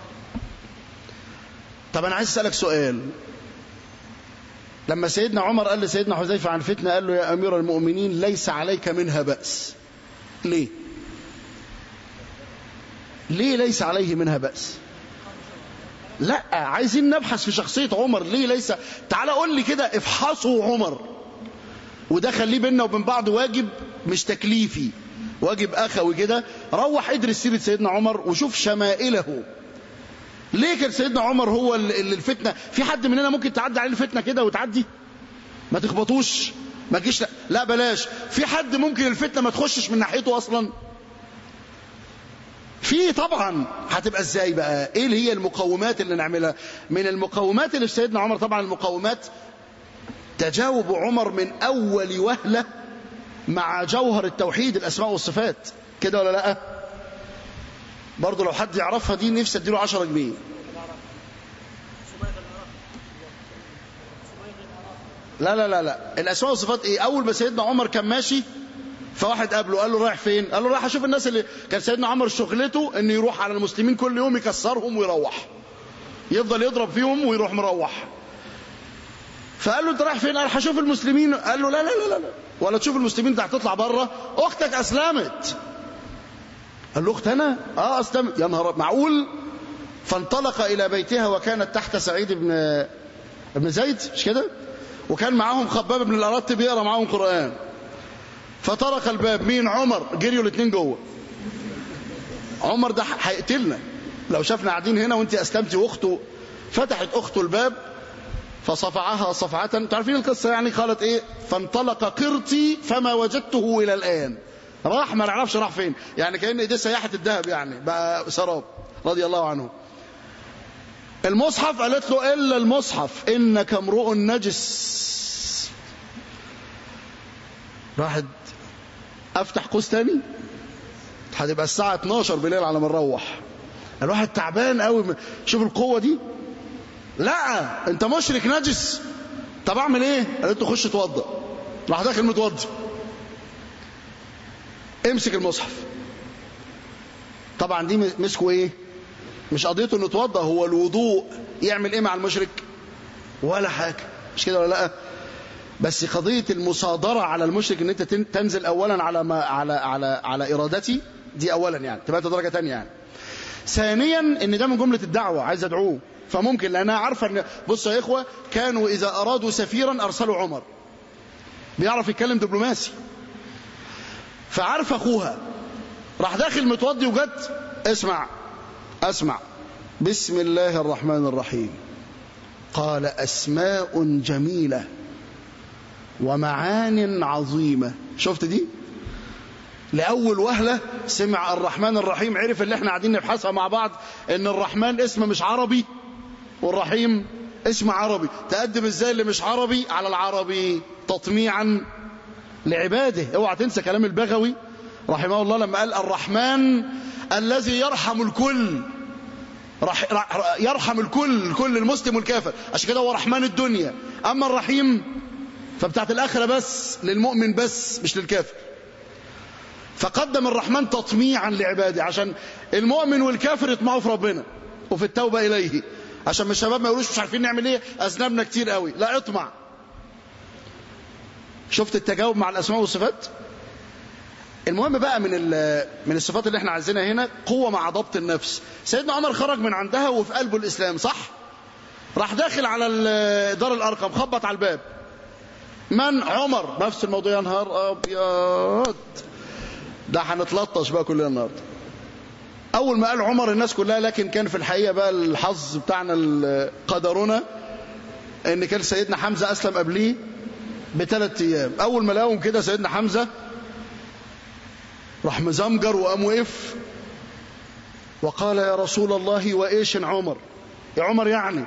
طب انا عايز اسالك سؤال لما سيدنا عمر قال لسيدنا حذيفه عن فتنه قال له يا امير المؤمنين ليس عليك منها باس ليه ليه ليس عليه منها باس لا عايزين نبحث في شخصيه عمر ليه ليس تعال قول لي كده افحصوا عمر وده خليه بيننا وبين بعض واجب مش تكليفي واجب اخوي كده روح ادرس سيره سيدنا عمر وشوف شمائله ليه كان سيدنا عمر هو اللي الفتنه في حد مننا ممكن تعدي عليه الفتنه كده وتعدي ما تخبطوش ما تجيش لا. لا بلاش في حد ممكن الفتنه ما تخشش من ناحيته اصلا في طبعا هتبقى ازاي بقى ايه اللي هي المقومات اللي نعملها من المقومات اللي في سيدنا عمر طبعا المقومات تجاوب عمر من اول وهله مع جوهر التوحيد الأسماء والصفات كده ولا لا برضه لو حد يعرفها دي نفسي اديله 10 جنيه لا لا لا لا الأسماء والصفات ايه أول ما سيدنا عمر كان ماشي فواحد قابله قال له رايح فين قال له رايح اشوف الناس اللي كان سيدنا عمر شغلته انه يروح على المسلمين كل يوم يكسرهم ويروح يفضل يضرب فيهم ويروح مروح فقال له انت رايح فين قال هشوف المسلمين قال له لا لا لا لا ولا تشوف المسلمين ده هتطلع بره اختك اسلمت قال له اخت انا اه اسلم يا نهار معقول فانطلق الى بيتها وكانت تحت سعيد بن ابن زيد مش كده وكان معاهم خباب بن الارت بيقرا معاهم قران فطرق الباب مين عمر جريوا الاثنين جوه عمر ده هيقتلنا لو شافنا قاعدين هنا وانت اسلمتي واخته فتحت اخته الباب فصفعها صفعة تعرفين القصة يعني قالت ايه فانطلق قرتي فما وجدته الى الان راح ما نعرفش راح فين يعني كأن ايديه سياحة الذهب يعني بقى سراب رضي الله عنه المصحف قالت له الا المصحف انك امرؤ نجس راحت افتح قوس تاني هتبقى الساعة 12 بالليل على ما نروح الواحد تعبان قوي شوف القوة دي لا انت مشرك نجس طب اعمل ايه قالت له خش اتوضى راح داخل متوضي امسك المصحف طبعا دي مسكوا ايه مش قضيته انه اتوضى هو الوضوء يعمل ايه مع المشرك ولا حاجه مش كده ولا لا بس قضيه المصادره على المشرك ان انت تنزل اولا على ما على على على ارادتي دي اولا يعني تبقى درجه ثانيه يعني ثانيا ان ده من جمله الدعوه عايز ادعوه فممكن لانها عارفه ان بصوا يا اخوه كانوا اذا ارادوا سفيرا ارسلوا عمر بيعرف يتكلم دبلوماسي فعارف اخوها راح داخل متوضي وجت اسمع اسمع بسم الله الرحمن الرحيم قال اسماء جميله ومعان عظيمه شفت دي لأول وهلة سمع الرحمن الرحيم عرف اللي احنا قاعدين نبحثها مع بعض ان الرحمن اسم مش عربي والرحيم اسم عربي تقدم ازاي اللي مش عربي على العربي تطميعا لعباده اوعى تنسى كلام البغوي رحمه الله لما قال الرحمن الذي يرحم الكل رح رح يرحم الكل كل المسلم والكافر عشان كده هو رحمن الدنيا أما الرحيم فبتاعت الآخرة بس للمؤمن بس مش للكافر فقدم الرحمن تطميعا لعباده عشان المؤمن والكافر يطمعوا في ربنا وفي التوبة إليه عشان من الشباب ما يقولوش مش عارفين نعمل ايه أذنبنا كتير قوي لا اطمع شفت التجاوب مع الأسماء والصفات المهم بقى من من الصفات اللي احنا عايزينها هنا قوة مع ضبط النفس سيدنا عمر خرج من عندها وفي قلبه الإسلام صح راح داخل على دار الأرقم خبط على الباب من عمر نفس الموضوع يا نهار أبيض ده هنتلطش بقى كلنا النهارده أول ما قال عمر الناس كلها لكن كان في الحقيقة بقى الحظ بتاعنا قدرنا إن كان سيدنا حمزة أسلم قبليه بثلاث أيام أول ما لقاهم كده سيدنا حمزة راح مزمجر وقام وقف وقال يا رسول الله وإيش عمر يا عمر يعني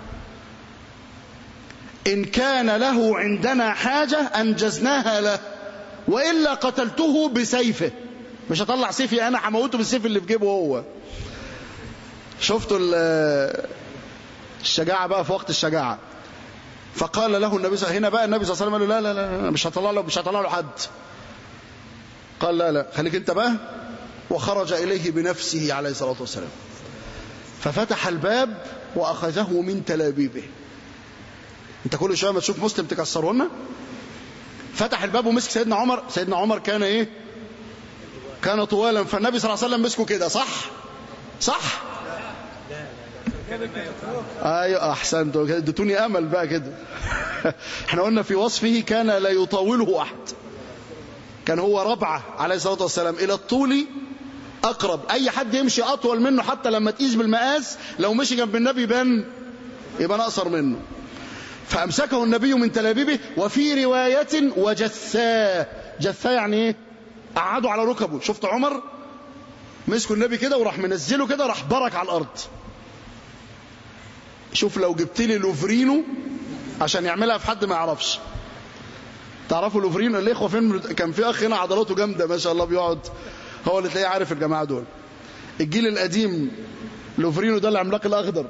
إن كان له عندنا حاجة أنجزناها له وإلا قتلته بسيفه مش هطلع سيفي أنا هموته بالسيف اللي في جيبه هو شفتوا الشجاعة بقى في وقت الشجاعة فقال له النبي صلى هنا بقى النبي صلى الله عليه وسلم قال له لا لا لا مش هطلع له مش هطلع له حد قال لا لا خليك انت بقى وخرج إليه بنفسه عليه الصلاة والسلام ففتح الباب وأخذه من تلابيبه انت كل شوية ما تشوف مسلم تكسره لنا فتح الباب ومسك سيدنا عمر سيدنا عمر كان ايه كان طوالا فالنبي صلى الله عليه وسلم مسكه كده صح صح ايوه احسنت اديتوني امل بقى كده احنا قلنا في وصفه كان لا يطاوله احد كان هو ربعه عليه الصلاه والسلام الى الطول اقرب اي حد يمشي اطول منه حتى لما تقيس بالمقاس لو مشي جنب النبي يبان يبقى اقصر منه فامسكه النبي من تلابيبه وفي روايه وجثاه جثاه يعني ايه قعدوا على ركبه شفت عمر مسكوا النبي كده وراح منزله كده راح برك على الارض شوف لو جبت لي لوفرينو عشان يعملها في حد ما يعرفش تعرفوا لوفرينو الاخوه فين كان في اخ هنا عضلاته جامده ما شاء الله بيقعد هو اللي تلاقيه عارف الجماعه دول الجيل القديم لوفرينو ده العملاق الاخضر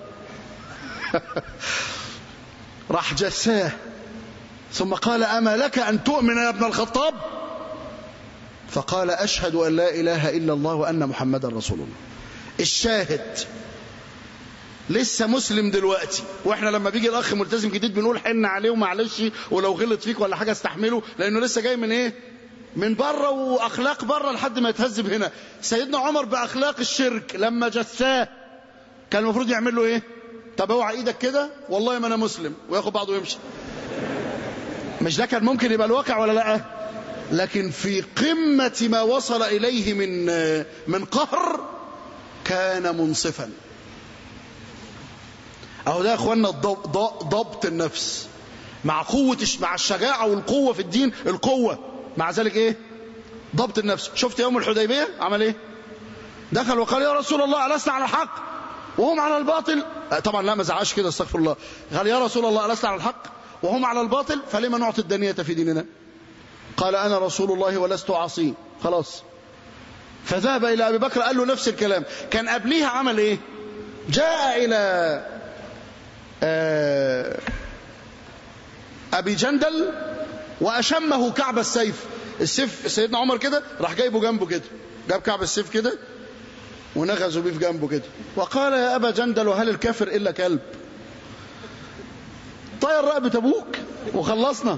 راح جساه ثم قال اما لك ان تؤمن يا ابن الخطاب فقال اشهد ان لا اله الا الله وان محمدا رسول الله الشاهد لسه مسلم دلوقتي واحنا لما بيجي الاخ ملتزم جديد بنقول حن عليه ومعلش ولو غلط فيك ولا حاجه استحمله لانه لسه جاي من ايه من بره واخلاق بره لحد ما يتهذب هنا سيدنا عمر باخلاق الشرك لما جثاه كان المفروض يعمل له ايه طب اوعى ايدك كده والله ما انا مسلم وياخد بعضه ويمشي مش ده كان ممكن يبقى الواقع ولا لا لكن في قمه ما وصل اليه من من قهر كان منصفا اهو ده يا اخوانا ضبط النفس مع قوة مع الشجاعة والقوة في الدين القوة مع ذلك ايه ضبط النفس شفت يوم الحديبية عمل ايه دخل وقال يا رسول الله ألسنا على الحق وهم على الباطل طبعا لا ما زعقش كده استغفر الله قال يا رسول الله ألسنا على الحق وهم على الباطل فلما نعطي الدنية في ديننا قال أنا رسول الله ولست عصي خلاص فذهب إلى أبي بكر قال له نفس الكلام كان قبليها عمل ايه جاء إلى أبي جندل وأشمه كعب السيف السيف سيدنا عمر كده راح جايبه جنبه كده جاب كعب السيف كده ونغزوا بيه في جنبه كده وقال يا أبا جندل وهل الكافر إلا كلب طير رقبة أبوك وخلصنا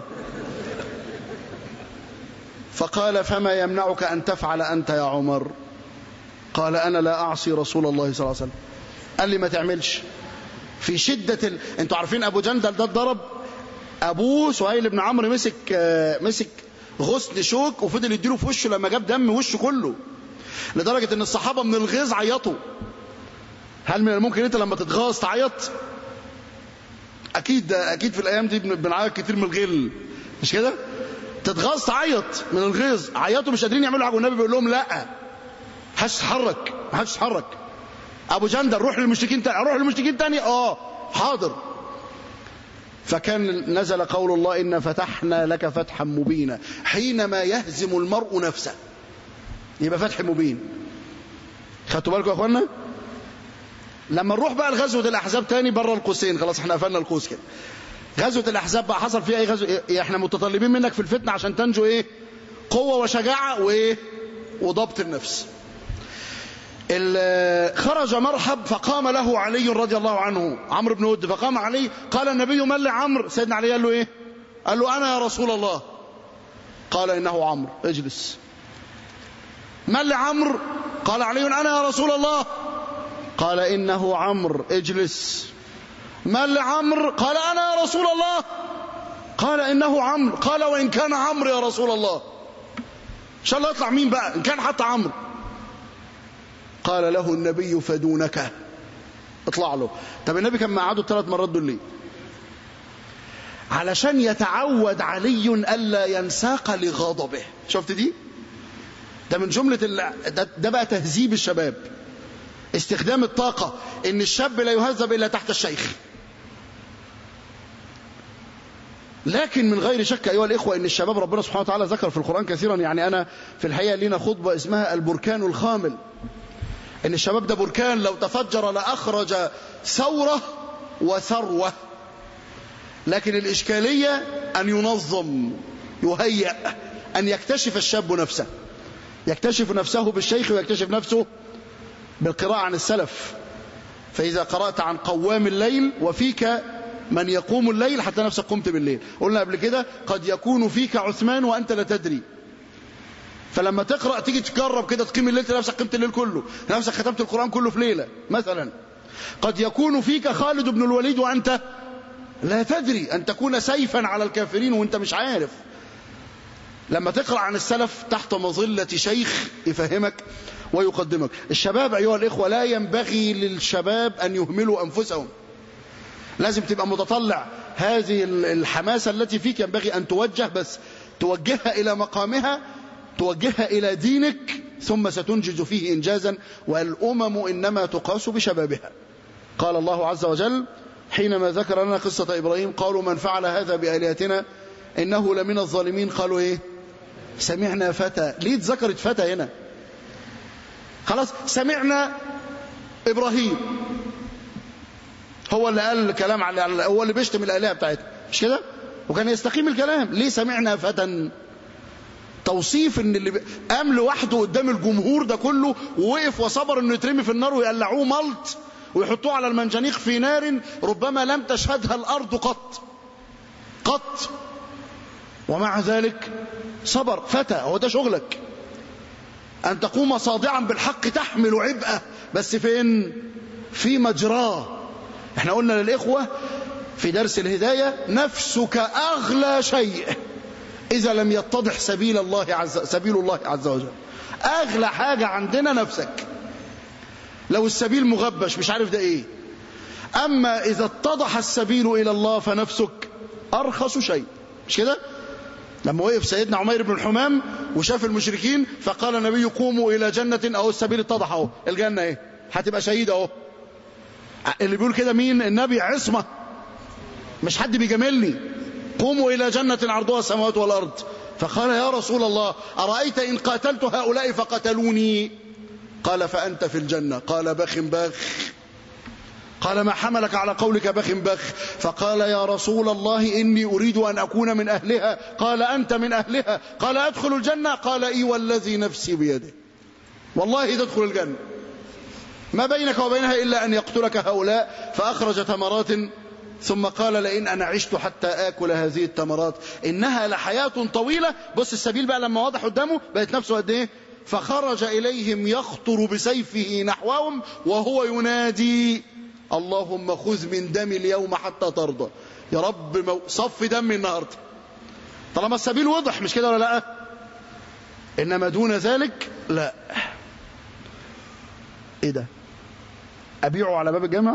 فقال فما يمنعك أن تفعل أنت يا عمر قال أنا لا أعصي رسول الله صلى الله عليه وسلم قال لي ما تعملش في شدة ال... انتوا عارفين ابو جندل ده اتضرب ابوه سهيل بن عمرو مسك مسك غصن شوك وفضل يديله في وشه لما جاب دم وشه كله لدرجة ان الصحابة من الغيظ عيطوا هل من الممكن انت لما تتغاظ تعيط اكيد اكيد في الايام دي بنعيط كتير من الغل مش كده تتغاظ تعيط من الغيظ عيطوا مش قادرين يعملوا حاجه والنبي بيقول لهم لا محدش يتحرك محدش يتحرك ابو جندل روح للمشركين تاني روح للمشركين تاني اه حاضر فكان نزل قول الله إن فتحنا لك فتحا مبينا حينما يهزم المرء نفسه يبقى فتح مبين خدتوا بالكم يا اخوانا لما نروح بقى لغزوه الاحزاب تاني بره القوسين خلاص احنا قفلنا القوس كده غزوه الاحزاب بقى حصل فيها ايه غزو إيه احنا متطلبين منك في الفتنه عشان تنجو ايه قوه وشجاعه وايه وضبط النفس خرج مرحب فقام له علي رضي الله عنه عمرو بن ود فقام علي قال النبي من لعمرو سيدنا علي قال له ايه قال له انا يا رسول الله قال انه عمرو اجلس من لعمرو قال علي انا يا رسول الله قال انه عمرو اجلس من لعمرو قال انا يا رسول الله قال انه عمرو قال وان كان عمرو يا رسول الله ان شاء الله يطلع مين بقى ان كان حتى عمرو قال له النبي فدونك اطلع له طب النبي كان مقعده الثلاث مرات دول ليه علشان يتعود علي الا ينساق لغضبه شفت دي ده من جمله ال... ده, ده بقى تهذيب الشباب استخدام الطاقه ان الشاب لا يهذب الا تحت الشيخ لكن من غير شك أيها الإخوة أن الشباب ربنا سبحانه وتعالى ذكر في القرآن كثيرا يعني أنا في الحقيقة لنا خطبة اسمها البركان الخامل ان الشباب ده بركان لو تفجر لاخرج ثوره وثروه لكن الاشكاليه ان ينظم يهيأ ان يكتشف الشاب نفسه يكتشف نفسه بالشيخ ويكتشف نفسه بالقراءه عن السلف فاذا قرات عن قوام الليل وفيك من يقوم الليل حتى نفسك قمت بالليل قلنا قبل كده قد يكون فيك عثمان وانت لا تدري فلما تقرأ تيجي تجرب كده تقيم الليل نفسك قيمت الليل كله نفسك ختمت القرآن كله في ليلة مثلا قد يكون فيك خالد بن الوليد وأنت لا تدري أن تكون سيفا على الكافرين وأنت مش عارف لما تقرأ عن السلف تحت مظلة شيخ يفهمك ويقدمك الشباب أيها الإخوة لا ينبغي للشباب أن يهملوا أنفسهم لازم تبقى متطلع هذه الحماسة التي فيك ينبغي أن توجه بس توجهها إلى مقامها توجهها إلى دينك ثم ستنجز فيه إنجازا والأمم إنما تقاس بشبابها قال الله عز وجل حينما ذكر لنا قصة إبراهيم قالوا من فعل هذا بآلهتنا إنه لمن الظالمين قالوا إيه سمعنا فتى ليه ذكرت فتى هنا خلاص سمعنا إبراهيم هو اللي قال الكلام على هو اللي بيشتم الآلهة بتاعتنا مش كده وكان يستقيم الكلام ليه سمعنا فتى توصيف ان اللي قام لوحده قدام الجمهور ده كله ووقف وصبر انه يترمي في النار ويقلعوه ملط ويحطوه على المنجنيق في نار ربما لم تشهدها الارض قط قط ومع ذلك صبر فتى هو ده شغلك ان تقوم صادعا بالحق تحمل عبئه بس فين في مجراه احنا قلنا للاخوه في درس الهدايه نفسك اغلى شيء إذا لم يتضح سبيل الله عز سبيل الله عز وجل أغلى حاجة عندنا نفسك لو السبيل مغبش مش عارف ده إيه أما إذا اتضح السبيل إلى الله فنفسك أرخص شيء مش كده لما وقف سيدنا عمير بن الحمام وشاف المشركين فقال النبي قوموا إلى جنة أو السبيل اتضح أهو الجنة إيه هتبقى شهيد أهو اللي بيقول كده مين النبي عصمة مش حد بيجاملني قوموا إلى جنة عرضها السماوات والأرض فقال يا رسول الله أرأيت إن قاتلت هؤلاء فقتلوني قال فأنت في الجنة قال بخ بخ قال ما حملك على قولك بخ بخ فقال يا رسول الله إني أريد أن أكون من أهلها قال أنت من أهلها قال أدخل الجنة قال إي والذي نفسي بيده والله تدخل الجنة ما بينك وبينها إلا أن يقتلك هؤلاء فأخرج تمرات ثم قال لئن أنا عشت حتى آكل هذه التمرات إنها لحياة طويلة بص السبيل بقى لما واضح قدامه بقت نفسه قد إيه فخرج إليهم يخطر بسيفه نحوهم وهو ينادي اللهم خذ من دم اليوم حتى ترضى يا رب صف دم النهارده طالما السبيل وضح مش كده ولا لا انما دون ذلك لا ايه ده ابيعه على باب الجامع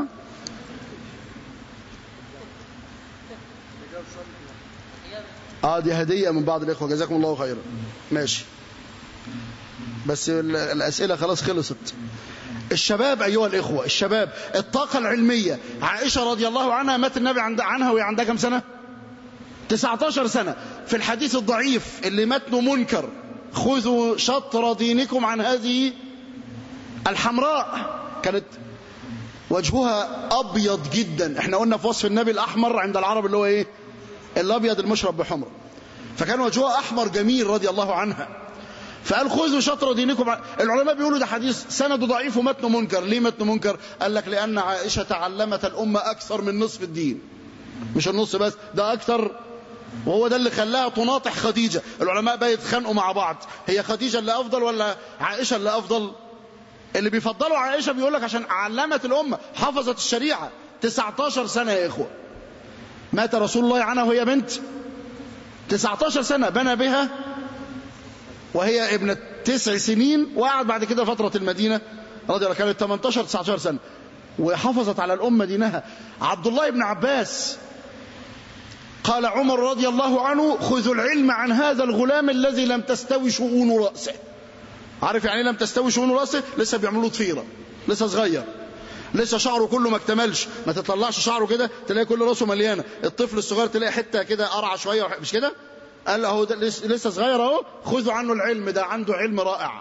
اه دي هدية من بعض الإخوة جزاكم الله خيرا ماشي بس الأسئلة خلاص خلصت الشباب أيها الإخوة الشباب الطاقة العلمية عائشة رضي الله عنها مات النبي عند عنها وهي عندها كم سنة 19 سنة في الحديث الضعيف اللي متنه منكر خذوا شطر دينكم عن هذه الحمراء كانت وجهها أبيض جدا احنا قلنا في وصف النبي الأحمر عند العرب اللي هو ايه الأبيض المشرب بحمر فكان وجهها أحمر جميل رضي الله عنها فقال خذوا شطر دينكم العلماء بيقولوا ده حديث سنده ضعيف ومتنه منكر ليه متنه منكر قال لك لأن عائشة علمت الأمة أكثر من نصف الدين مش النص بس ده أكثر وهو ده اللي خلاها تناطح خديجة العلماء بقى يتخانقوا مع بعض هي خديجة اللي أفضل ولا عائشة اللي أفضل اللي بيفضلوا عائشة بيقول لك عشان علمت الأمة حفظت الشريعة 19 سنة يا إخوة مات رسول الله عنها وهي بنت 19 سنة بنى بها وهي ابنة تسع سنين وقعد بعد كده فترة المدينة رضي الله كانت 18 19 سنة وحفظت على الأمة دينها عبد الله بن عباس قال عمر رضي الله عنه خذوا العلم عن هذا الغلام الذي لم تستوي شؤون رأسه عارف يعني لم تستوي شؤون رأسه لسه بيعملوا ضفيرة لسه صغير لسه شعره كله ما اكتملش ما تطلعش شعره كده تلاقي كل راسه مليانه الطفل الصغير تلاقي حته كده قرعه شويه مش كده قال اهو ده لسه صغير اهو خذوا عنه العلم ده عنده علم رائع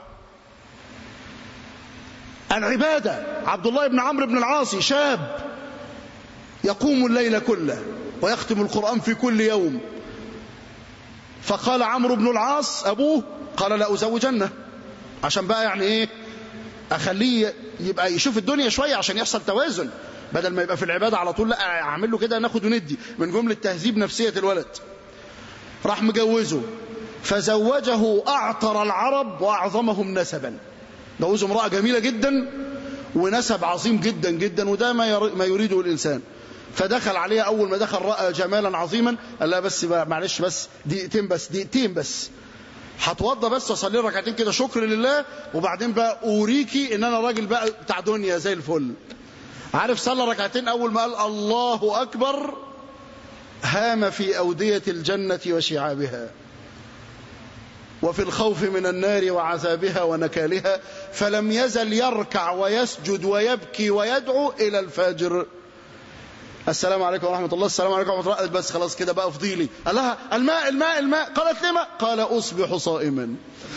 العباده عبد الله بن عمرو بن العاص شاب يقوم الليل كله ويختم القران في كل يوم فقال عمرو بن العاص ابوه قال لا ازوجنه عشان بقى يعني ايه اخليه يبقى يشوف الدنيا شويه عشان يحصل توازن بدل ما يبقى في العباده على طول لا اعمل له كده ناخد وندي من جمله تهذيب نفسيه الولد راح مجوزه فزوجه اعطر العرب واعظمهم نسبا جوزه امراه جميله جدا ونسب عظيم جدا جدا وده ما ما يريده الانسان فدخل عليها اول ما دخل راى جمالا عظيما قال لها بس معلش بس دقيقتين بس دقيقتين بس هتوضى بس اصلي ركعتين كده شكر لله وبعدين بقى اوريكي ان انا راجل بقى بتاع دنيا زي الفل عارف صلى ركعتين اول ما قال الله اكبر هام في اوديه الجنه وشعابها وفي الخوف من النار وعذابها ونكالها فلم يزل يركع ويسجد ويبكي ويدعو الى الفجر السلام عليكم ورحمة الله السلام عليكم ورحمة الله بس خلاص كده بقى فضيلي قال لها الماء الماء الماء قالت لما قال أصبح صائما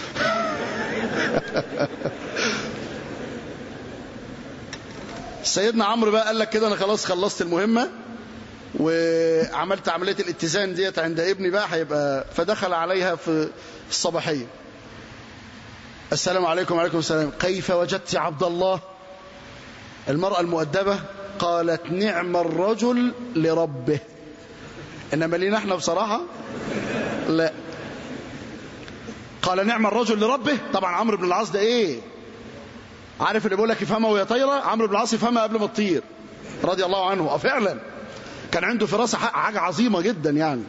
سيدنا عمرو بقى قال لك كده أنا خلاص خلصت المهمة وعملت عملية الاتزان ديت عند ابني بقى هيبقى فدخل عليها في الصباحية السلام عليكم وعليكم السلام كيف وجدت عبد الله المرأة المؤدبة قالت نعم الرجل لربه انما لينا احنا بصراحه لا قال نعم الرجل لربه طبعا عمرو بن العاص ده ايه عارف اللي بيقول لك يفهمها وهي طايره عمرو بن العاص يفهمها قبل ما تطير رضي الله عنه فعلا كان عنده فراسه حاجه عظيمه جدا يعني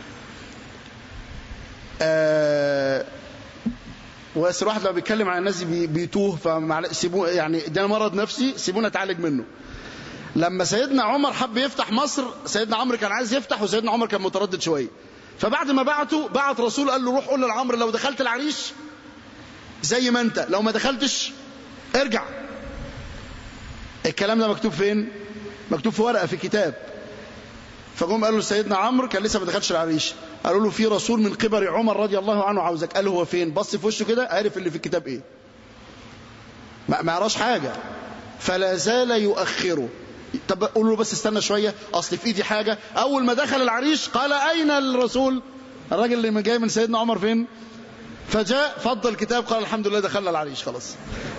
آه بس الواحد لما بيتكلم عن الناس بيتوه فسيبوه يعني ده مرض نفسي سيبونا نتعالج منه لما سيدنا عمر حب يفتح مصر سيدنا عمرو كان عايز يفتح وسيدنا عمر كان متردد شويه فبعد ما بعته بعت رسول قال له روح قول لعمرو لو دخلت العريش زي ما انت لو ما دخلتش ارجع الكلام ده مكتوب فين مكتوب في ورقه في كتاب فقام قال له سيدنا عمرو كان لسه ما دخلش العريش قالوا له في رسول من قبل عمر رضي الله عنه عاوزك قال هو فين بص في وشه كده عرف اللي في الكتاب ايه ما يعرفش حاجه فلا زال يؤخره طب قول له بس استنى شوية أصل في إيدي حاجة أول ما دخل العريش قال أين الرسول الراجل اللي جاي من سيدنا عمر فين فجاء فضل الكتاب قال الحمد لله دخلنا العريش خلاص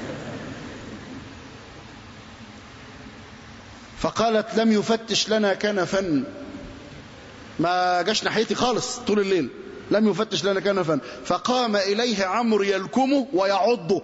فقالت لم يفتش لنا كنفا ما جاش ناحيتي خالص طول الليل لم يفتش لنا كنفا فقام إليه عمرو يلكمه ويعضه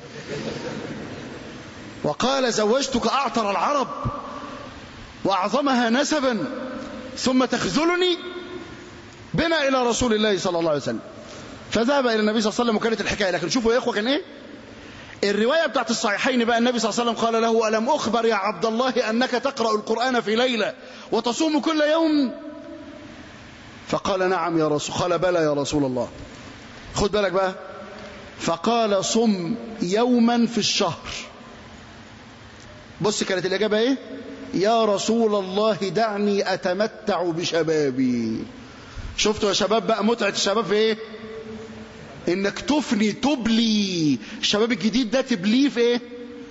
وقال زوجتك أعطر العرب وأعظمها نسبا ثم تخذلني بنا إلى رسول الله صلى الله عليه وسلم فذهب إلى النبي صلى الله عليه وسلم وكانت الحكاية لكن شوفوا يا إخوة كان إيه الرواية بتاعت الصحيحين بقى النبي صلى الله عليه وسلم قال له ألم أخبر يا عبد الله أنك تقرأ القرآن في ليلة وتصوم كل يوم فقال نعم يا رسول قال بلى يا رسول الله خد بالك بقى فقال صم يوما في الشهر بص كانت الإجابة إيه يا رسول الله دعني أتمتع بشبابي شفتوا يا شباب بقى متعة الشباب في إيه إنك تفني تبلي الشباب الجديد ده تبليه في إيه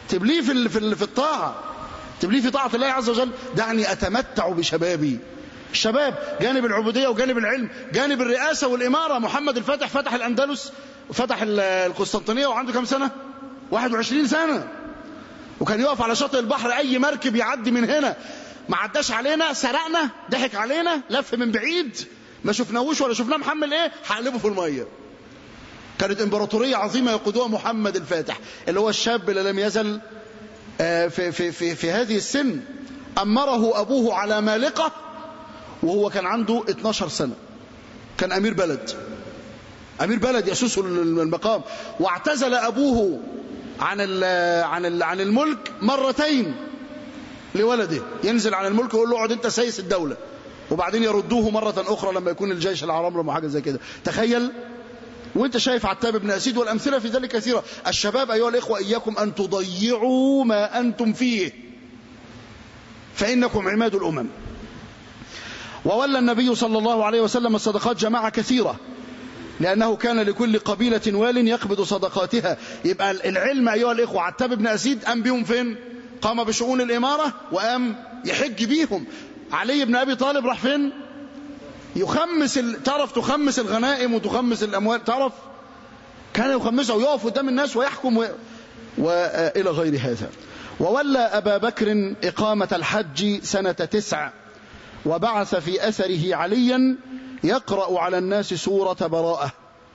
تبليه في في في الطاعه تبليه في طاعه الله عز وجل دعني اتمتع بشبابي الشباب جانب العبوديه وجانب العلم جانب الرئاسه والاماره محمد الفاتح فتح الاندلس وفتح القسطنطينيه وعنده كام سنه 21 سنه وكان يقف على شاطئ البحر اي مركب يعدي من هنا ما عداش علينا سرقنا ضحك علينا لف من بعيد ما شفناهوش ولا شفناه محمل ايه هقلبه في الميه كانت امبراطوريه عظيمه يقودها محمد الفاتح اللي هو الشاب اللي لم يزل في في في في هذه السن امره ابوه على مالقه وهو كان عنده 12 سنه كان امير بلد امير بلد يسوس المقام واعتزل ابوه عن عن عن الملك مرتين لولده ينزل عن الملك ويقول له اقعد انت سيس الدوله وبعدين يردوه مرة أخرى لما يكون الجيش العرمرم وحاجة زي كده تخيل وانت شايف عتاب بن أسيد والأمثلة في ذلك كثيرة الشباب أيها الإخوة إياكم أن تضيعوا ما أنتم فيه فإنكم عماد الأمم وولى النبي صلى الله عليه وسلم الصدقات جماعة كثيرة لأنه كان لكل قبيلة وال يقبض صدقاتها يبقى العلم أيها الإخوة عتاب بن أسيد قام بيهم فين قام بشؤون الإمارة وقام يحج بيهم علي بن أبي طالب راح فين يخمس ال... تعرف تخمس الغنائم وتخمس الأموال تعرف كان يخمسها ويقف قدام الناس ويحكم و... وإلى غير هذا وولى أبا بكر إقامة الحج سنة تسع وبعث في أثره عليا يقرأ على الناس سورة براءة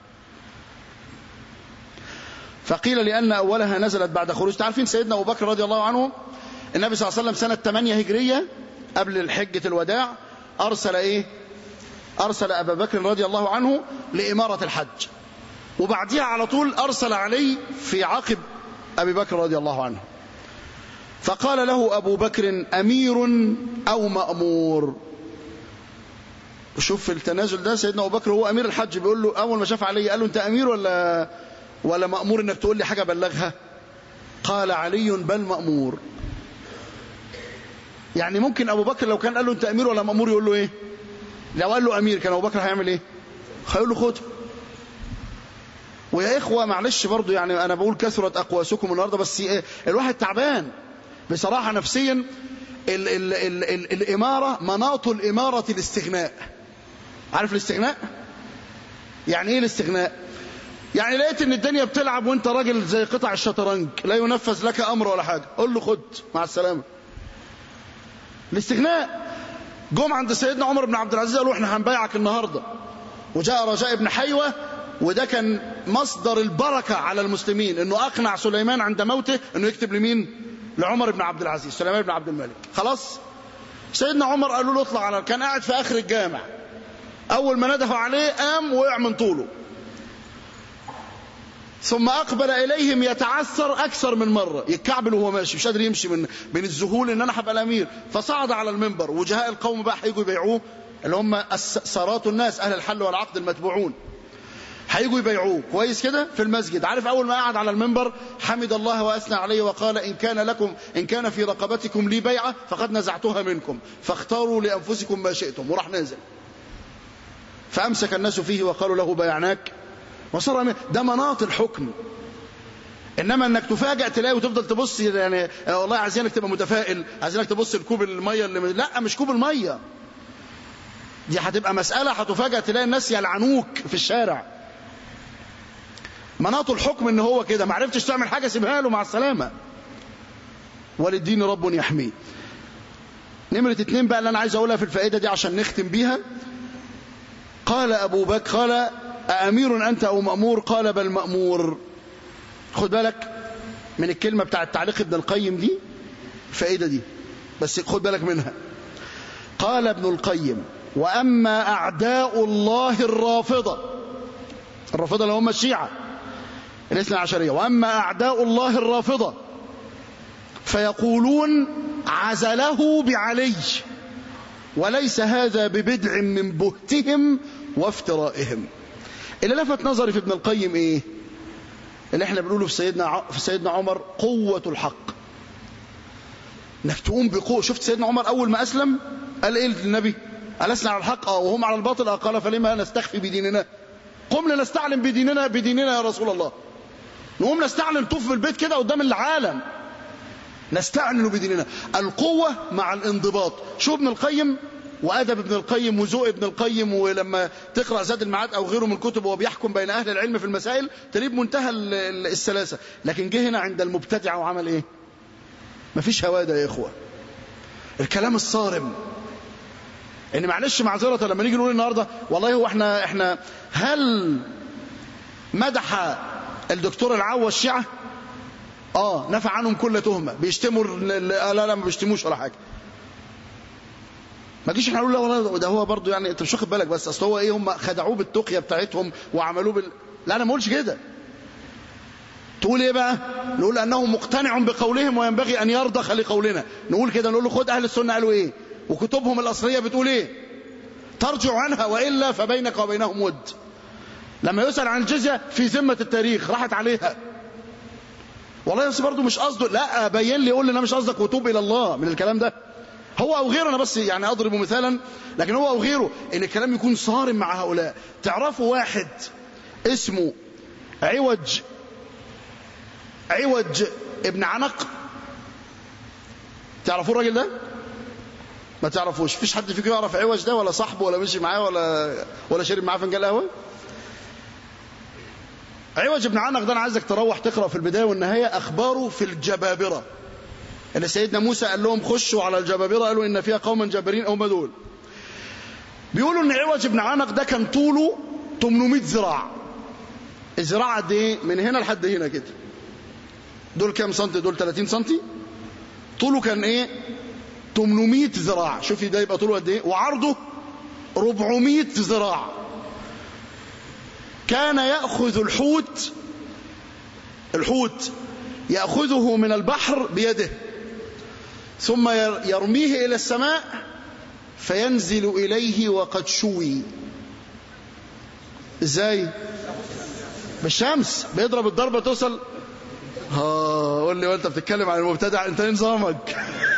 فقيل لأن أولها نزلت بعد خروج تعرفين سيدنا أبو بكر رضي الله عنه النبي صلى الله عليه وسلم سنة 8 هجرية قبل الحجة الوداع أرسل إيه أرسل أبا بكر رضي الله عنه لإمارة الحج وبعدها على طول أرسل علي في عقب أبي بكر رضي الله عنه فقال له أبو بكر أمير أو مأمور شوف التنازل ده سيدنا أبو بكر هو أمير الحج بيقول له أول ما شاف علي قال له أنت أمير ولا ولا مأمور إنك تقول لي حاجة بلغها قال علي بل مأمور يعني ممكن أبو بكر لو كان قال له أنت أمير ولا مأمور يقول له إيه لو قال له أمير كان أبو بكر هيعمل إيه هيقول له خد ويا إخوة معلش برضو يعني أنا بقول كثرت أقواسكم النهاردة بس إيه الواحد تعبان بصراحة نفسيا ال ال ال ال الإمارة مناط الإمارة الاستغناء عارف الاستغناء يعني ايه الاستغناء يعني لقيت ان الدنيا بتلعب وانت راجل زي قطع الشطرنج لا ينفذ لك امر ولا حاجه قول له خد مع السلامه الاستغناء جم عند سيدنا عمر بن عبد العزيز قالوا احنا هنبايعك النهارده وجاء رجاء بن حيوه وده كان مصدر البركه على المسلمين انه اقنع سليمان عند موته انه يكتب لمين لعمر بن عبد العزيز سليمان بن عبد الملك خلاص سيدنا عمر قالوا له اطلع على كان قاعد في اخر الجامع اول ما ندهوا عليه قام وقع من طوله ثم اقبل اليهم يتعثر اكثر من مره يتكعبل وهو ماشي مش قادر يمشي من من الذهول ان انا هبقى الامير فصعد على المنبر وجهاء القوم بقى هيجوا يبيعوه اللي هم سارات الناس اهل الحل والعقد المتبوعون هيجوا يبيعوه كويس كده في المسجد عارف اول ما قعد على المنبر حمد الله واثنى عليه وقال ان كان لكم ان كان في رقبتكم لي بيعه فقد نزعتها منكم فاختاروا لانفسكم ما شئتم وراح نازل فامسك الناس فيه وقالوا له بايعناك وصار ده مناط الحكم انما انك تفاجئ تلاقي وتفضل تبص يعني والله عايزينك تبقى متفائل عايزينك تبص لكوب الميه اللي لا مش كوب الميه دي هتبقى مساله هتفاجئ تلاقي الناس يلعنوك في الشارع مناط الحكم ان هو كده ما عرفتش تعمل حاجه سيبها له مع السلامه وللدين رب يحميه نمرة اتنين بقى اللي انا عايز اقولها في الفائده دي عشان نختم بيها قال ابو بكر قال أأمير أنت أو مأمور قال بل مأمور خد بالك من الكلمة بتاع التعليق ابن القيم دي الفائدة دي بس خد بالك منها قال ابن القيم وأما أعداء الله الرافضة الرافضة اللي هم الشيعة الاثنى عشرية وأما أعداء الله الرافضة فيقولون عزله بعلي وليس هذا ببدع من بهتهم وافترائهم اللي لفت نظري في ابن القيم ايه اللي احنا بنقوله في سيدنا في سيدنا عمر قوة الحق انك تقوم بقوة شفت سيدنا عمر اول ما اسلم قال ايه للنبي ألسنا على الحق اه وهم على الباطل اه قال فلما نستخفي بديننا قم لنستعلم بديننا بديننا يا رسول الله نقوم نستعلم طوف بالبيت كده قدام العالم نستعلن بديننا القوة مع الانضباط شو ابن القيم وأدب ابن القيم وذوق ابن القيم ولما تقرأ زاد المعاد أو غيره من الكتب وهو بيحكم بين أهل العلم في المسائل تريد منتهى السلاسة لكن جه هنا عند المبتدع وعمل إيه مفيش هوادة يا إخوة الكلام الصارم ان معلش معذرة لما نيجي نقول النهاردة والله هو احنا احنا هل مدح الدكتور العوا الشيعة اه نفع عنهم كل تهمة بيشتموا لا لا, لا ما بيشتموش ولا حاجة ما تجيش احنا نقول لا والله ده هو برضه يعني انت مش واخد بالك بس اصل هو ايه هم خدعوه بالتقيه بتاعتهم وعملوه بال لا انا ما اقولش كده تقول ايه بقى نقول انه مقتنع بقولهم وينبغي ان يرضخ لقولنا نقول كده نقول له خد اهل السنه قالوا ايه وكتبهم الاصليه بتقول ايه ترجع عنها والا فبينك وبينهم ود لما يسال عن الجزيه في ذمه التاريخ راحت عليها والله بس برضه مش قصده لا بين لي قول لي انا مش قصدك وتوب الى الله من الكلام ده هو او غيره انا بس يعني اضرب مثالا لكن هو او غيره ان الكلام يكون صارم مع هؤلاء تعرفوا واحد اسمه عوج عوج ابن عنق تعرفوا الراجل ده ما تعرفوش فيش حد فيكم يعرف عوج ده ولا صاحبه ولا مشي معاه ولا ولا شرب معاه فنجان قهوه عوج ابن عنق ده انا عايزك تروح تقرا في البدايه والنهايه اخباره في الجبابره اللي سيدنا موسى قال لهم خشوا على الجبابره قالوا ان فيها قوما جبارين هم دول بيقولوا ان عوج ابن عنق ده كان طوله 800 ذراع الذراع قد ايه من هنا لحد هنا كده دول كام سنتي دول 30 سنتي طوله كان ايه 800 ذراع شوفي ده يبقى طوله قد ايه وعرضه 400 ذراع كان ياخذ الحوت الحوت ياخذه من البحر بيده ثم يرميه الى السماء فينزل اليه وقد شوي ازاي بالشمس بيضرب الضربه توصل ها قول لي وانت بتتكلم عن المبتدع انت ايه نظامك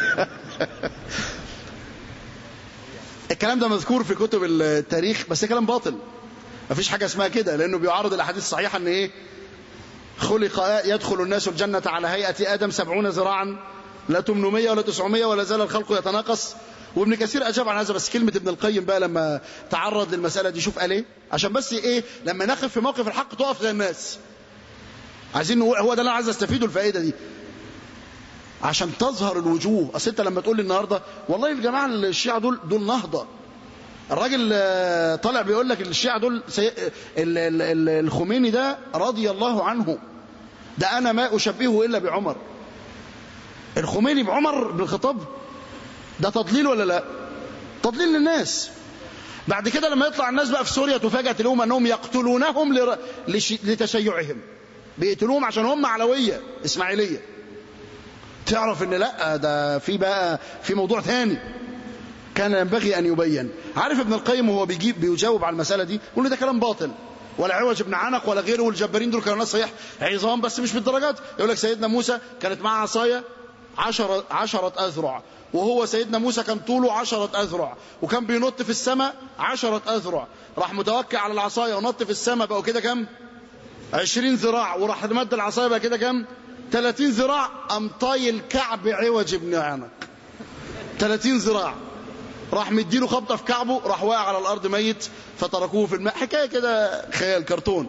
الكلام ده مذكور في كتب التاريخ بس كلام باطل مفيش حاجه اسمها كده لانه بيعارض الاحاديث الصحيحه ان ايه خلق يدخل الناس الجنه على هيئه ادم سبعون ذراعا لا 800 ولا 900 ولا زال الخلق يتناقص وابن كثير اجاب عن هذا بس كلمه ابن القيم بقى لما تعرض للمساله دي شوف قال ايه عشان بس ايه لما نقف في موقف الحق تقف زي الناس عايزين نقول هو ده اللي انا عايز استفيده الفائده دي عشان تظهر الوجوه اصل انت لما تقول لي النهارده والله الجماعه الشيعه دول دول نهضه الراجل طالع بيقول لك الشيعه دول سي... الخميني ده رضي الله عنه ده انا ما اشبهه الا بعمر الخميني بعمر بن الخطاب ده تضليل ولا لا تضليل للناس بعد كده لما يطلع الناس بقى في سوريا تفاجأ تلاقيهم انهم يقتلونهم لر... لش... لتشيعهم بيقتلوهم عشان هم علويه اسماعيليه تعرف ان لا ده في بقى في موضوع ثاني كان ينبغي ان يبين عارف ابن القيم وهو بيجيب بيجاوب على المساله دي يقول ده كلام باطل ولا عوج بن عنق ولا غيره والجبارين دول كانوا ناس صحيح عظام بس مش بالدرجات يقول لك سيدنا موسى كانت معاه عصايه عشرة, عشرة أذرع وهو سيدنا موسى كان طوله عشرة أذرع وكان بينط في السماء عشرة أذرع راح متوكل على العصاية ونط في السماء بقوا كده كم عشرين ذراع وراح مد العصاية بقى كده كم ثلاثين ذراع أم طايل كعب عوج بن عنق ثلاثين ذراع راح مديله خبطة في كعبه راح واقع على الأرض ميت فتركوه في الماء حكاية كده خيال كرتون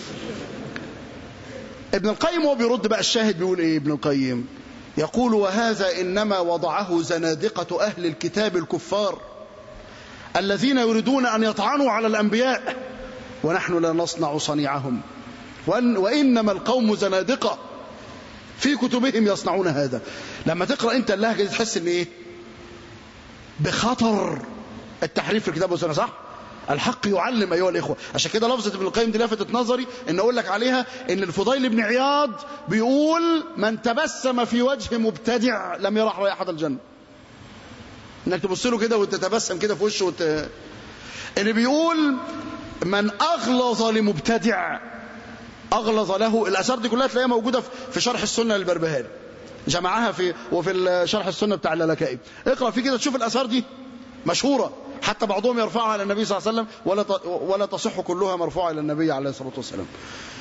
ابن القيم هو بيرد بقى الشاهد بيقول ايه ابن القيم يقول وهذا إنما وضعه زنادقة أهل الكتاب الكفار الذين يريدون أن يطعنوا على الأنبياء ونحن لا نصنع صنيعهم وإن وإنما القوم زنادقة في كتبهم يصنعون هذا لما تقرأ أنت اللهجة دي تحس إن إيه بخطر التحريف في الكتاب والسنة صح الحق يعلم أيها الإخوة عشان كده لفظة ابن القيم دي لفتت نظري إن أقول لك عليها إن الفضيل بن عياض بيقول من تبسم في وجه مبتدع لم يرح رائحة الجنة إنك تبص له كده وتتبسم كده في وشه وت... اللي بيقول من أغلظ لمبتدع أغلظ له الأثار دي كلها تلاقيها موجودة في شرح السنة للبربهاري جمعها في وفي شرح السنة بتاع اللالكائي اقرأ فيه كده تشوف الأثار دي مشهورة حتى بعضهم يرفعها على النبي صلى الله عليه وسلم ولا ولا تصح كلها مرفوعة إلى النبي عليه الصلاة والسلام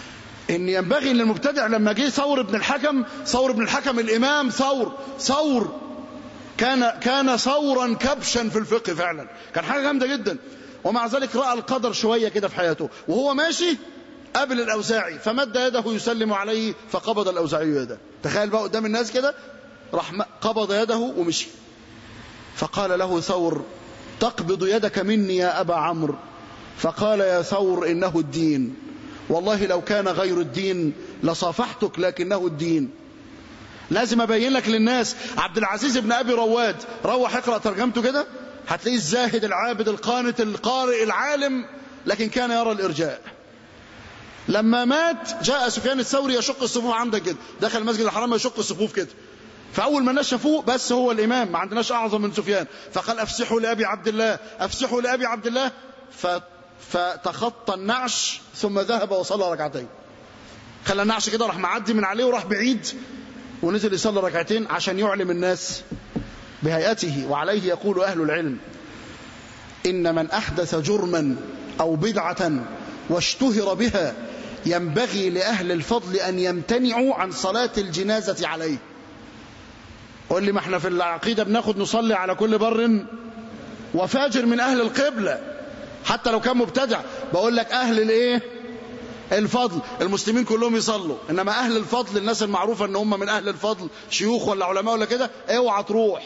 ان ينبغي للمبتدع لما جه ثور بن الحكم ثور بن الحكم الامام ثور ثور كان كان ثورا كبشا في الفقه فعلا كان حاجه جامده جدا ومع ذلك راى القدر شويه كده في حياته وهو ماشي قابل الاوزاعي فمد يده يسلم عليه فقبض الاوزاعي يده تخيل بقى قدام الناس كده راح قبض يده ومشي فقال له ثور تقبض يدك مني يا ابا عمرو فقال يا ثور انه الدين والله لو كان غير الدين لصافحتك لكنه الدين لازم ابين لك للناس عبد العزيز بن ابي رواد روح اقرا ترجمته كده هتلاقيه الزاهد العابد القانت القارئ العالم لكن كان يرى الارجاء لما مات جاء سفيان الثوري يشق الصفوف عندك كده دخل المسجد الحرام يشق الصفوف كده فاول ما الناس شافوه بس هو الامام ما عندناش اعظم من سفيان فقال افسحوا لابي عبد الله افسحوا لابي عبد الله ف فتخطى النعش ثم ذهب وصلى ركعتين خلى النعش كده راح معدي من عليه وراح بعيد ونزل يصلي ركعتين عشان يعلم الناس بهيئته وعليه يقول أهل العلم إن من أحدث جرما أو بدعة واشتهر بها ينبغي لأهل الفضل أن يمتنعوا عن صلاة الجنازة عليه قول لي ما احنا في العقيدة بناخد نصلي على كل بر وفاجر من أهل القبلة حتى لو كان مبتدع بقول لك أهل الايه الفضل المسلمين كلهم يصلوا انما اهل الفضل الناس المعروفه ان هم من اهل الفضل شيوخ ولا علماء ولا كده اوعى تروح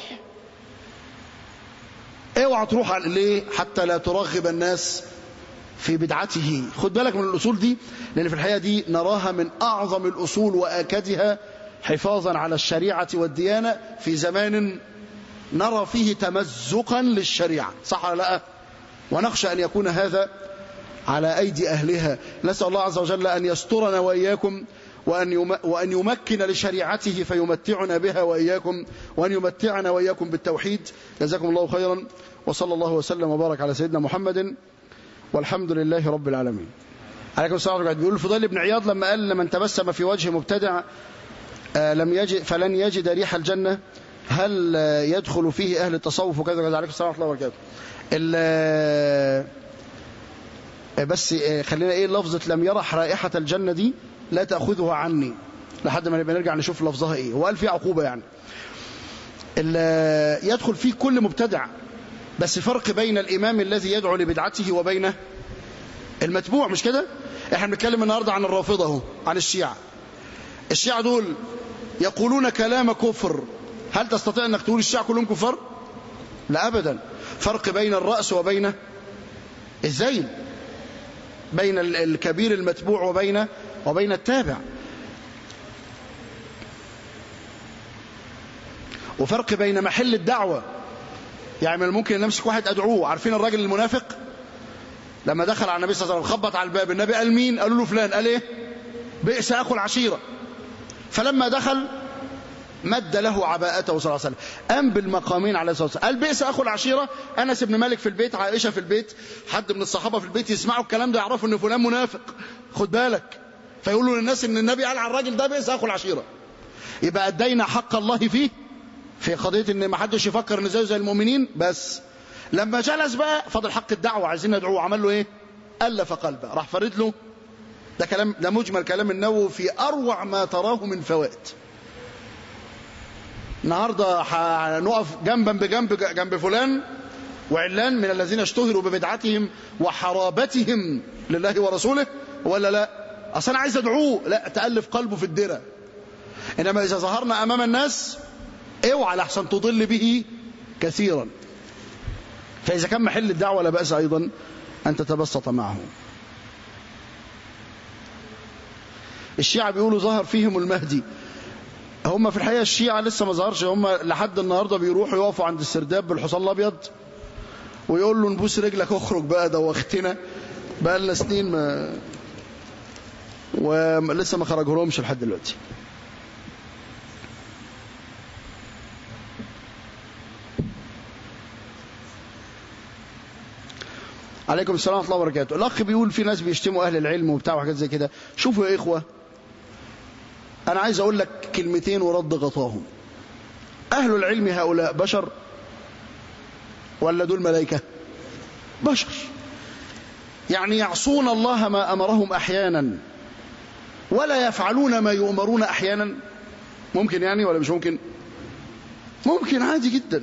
اوعى تروح ليه حتى لا ترغب الناس في بدعته خد بالك من الاصول دي لان في الحقيقه دي نراها من اعظم الاصول واكدها حفاظا على الشريعه والديانه في زمان نرى فيه تمزقا للشريعه صح ولا لا ونخشى ان يكون هذا على أيدي أهلها نسأل الله عز وجل أن يسترنا وإياكم وأن, وأن يمكن لشريعته فيمتعنا بها وإياكم وأن يمتعنا وإياكم بالتوحيد جزاكم الله خيرا وصلى الله وسلم وبارك على سيدنا محمد والحمد لله رب العالمين عليكم السلام ورحمة الله بيقول الفضيل بن عياض لما قال من تبسم في وجه مبتدع لم يجد فلن يجد ريح الجنة هل يدخل فيه أهل التصوف وكذا وكذا عليكم السلام ورحمة الله وبركاته بس خلينا ايه لفظة لم يرح رائحة الجنة دي لا تأخذها عني لحد ما نبقى نرجع نشوف لفظها ايه وقال في عقوبة يعني يدخل فيه كل مبتدع بس فرق بين الإمام الذي يدعو لبدعته وبين المتبوع مش كده احنا بنتكلم النهاردة عن الرافضة اهو عن الشيعة الشيعة دول يقولون كلام كفر هل تستطيع انك تقول الشيعة كلهم كفار لا ابدا فرق بين الرأس وبين الزين بين الكبير المتبوع وبين وبين التابع وفرق بين محل الدعوة يعني من الممكن نمسك واحد أدعوه عارفين الراجل المنافق لما دخل على النبي صلى الله عليه وسلم خبط على الباب النبي قال مين قالوا له فلان قال ايه بئس أخو العشيرة فلما دخل مد له عباءته صلى الله عليه وسلم قام بالمقامين عليه الصلاه والسلام قال بئس اخو العشيره انس بن مالك في البيت عائشه في البيت حد من الصحابه في البيت يسمعوا الكلام ده يعرفوا ان فلان منافق خد بالك فيقولوا للناس ان النبي قال على الراجل ده بئس اخو العشيره يبقى ادينا حق الله فيه في قضيه ان ما حدش يفكر ان زيه زي المؤمنين بس لما جلس بقى فضل حق الدعوه عايزين ندعوه عمل له ايه الف قلبه راح فرد له ده كلام ده مجمل كلام النووي في اروع ما تراه من فوائد النهارده هنقف جنبا بجنب جنب فلان وعلان من الذين اشتهروا ببدعتهم وحرابتهم لله ورسوله ولا لا اصل انا عايز ادعوه لا تالف قلبه في الدره انما اذا ظهرنا امام الناس اوعى لحسن تضل به كثيرا فاذا كان محل الدعوه لا باس ايضا ان تتبسط معه الشيعة بيقولوا ظهر فيهم المهدي هم في الحقيقة الشيعة لسه ما ظهرش هم لحد النهاردة بيروحوا يقفوا عند السرداب بالحصان الأبيض ويقول له نبوس رجلك اخرج بقى دوختنا بقى لنا سنين ما ولسه ما خرجهولهمش لحد دلوقتي عليكم السلام ورحمه الله وبركاته الاخ بيقول في ناس بيشتموا اهل العلم وبتاع وحاجات زي كده شوفوا يا اخوه انا عايز اقول لك كلمتين ورد غطاهم اهل العلم هؤلاء بشر ولا دول ملائكه بشر يعني يعصون الله ما امرهم احيانا ولا يفعلون ما يؤمرون أحيانا ممكن يعني ولا مش ممكن ممكن عادي جدا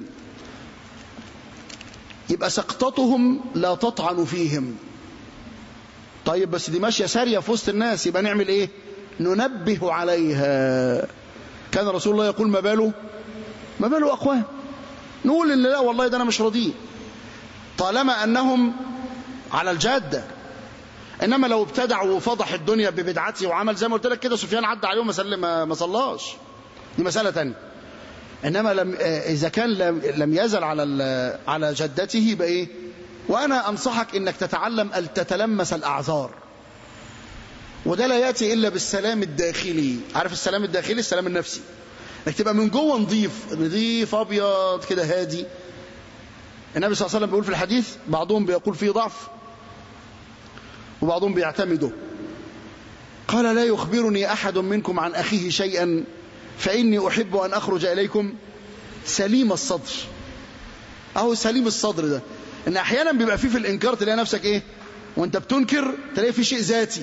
يبقى سقطتهم لا تطعن فيهم طيب بس دي ماشية سارية في وسط الناس يبقى نعمل ايه ننبه عليها كان رسول الله يقول ما باله ما باله أقوام نقول إن لا والله ده أنا مش راضيه طالما أنهم على الجادة إنما لو ابتدع وفضح الدنيا ببدعته وعمل زي ما قلت لك كده سفيان عدى عليهم ما ما صلاش دي مسألة تانية إنما لم إذا كان لم, لم يزل على على جدته يبقى إيه وأنا أنصحك إنك تتعلم أن تتلمس الأعذار وده لا يأتي إلا بالسلام الداخلي عارف السلام الداخلي السلام النفسي انك تبقى من جوه نظيف نظيف ابيض كده هادي النبي صلى الله عليه وسلم بيقول في الحديث بعضهم بيقول فيه ضعف وبعضهم بيعتمده قال لا يخبرني احد منكم عن اخيه شيئا فاني احب ان اخرج اليكم سليم الصدر اهو سليم الصدر ده ان احيانا بيبقى فيه في الانكار تلاقي نفسك ايه وانت بتنكر تلاقي في شيء ذاتي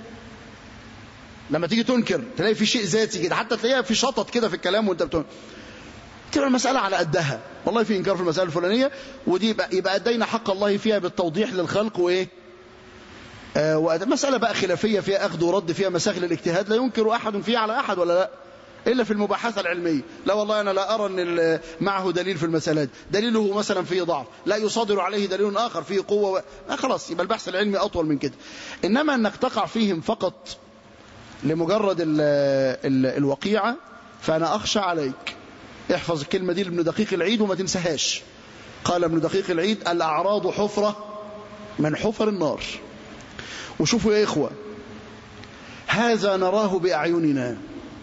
لما تيجي تنكر تلاقي في شيء ذاتي كده حتى تلاقيها في شطط كده في الكلام وانت بتنكر تبقى المسألة على قدها والله في إنكار في المسألة الفلانية ودي يبقى, يبقى أدينا حق الله فيها بالتوضيح للخلق وإيه آه مسألة بقى خلافية فيها أخذ ورد فيها مساغل الاجتهاد لا ينكر أحد فيها على أحد ولا لا إلا في المباحثة العلمية لا والله أنا لا أرى أن معه دليل في المسألة دليله مثلا فيه ضعف لا يصادر عليه دليل آخر فيه قوة و... آه خلاص يبقى البحث العلمي أطول من كده إنما أنك تقع فيهم فقط لمجرد ال ال الوقيعة فأنا أخشى عليك احفظ الكلمة دي لابن دقيق العيد وما تنساهاش قال ابن دقيق العيد الأعراض حفرة من حفر النار وشوفوا يا إخوة هذا نراه بأعيننا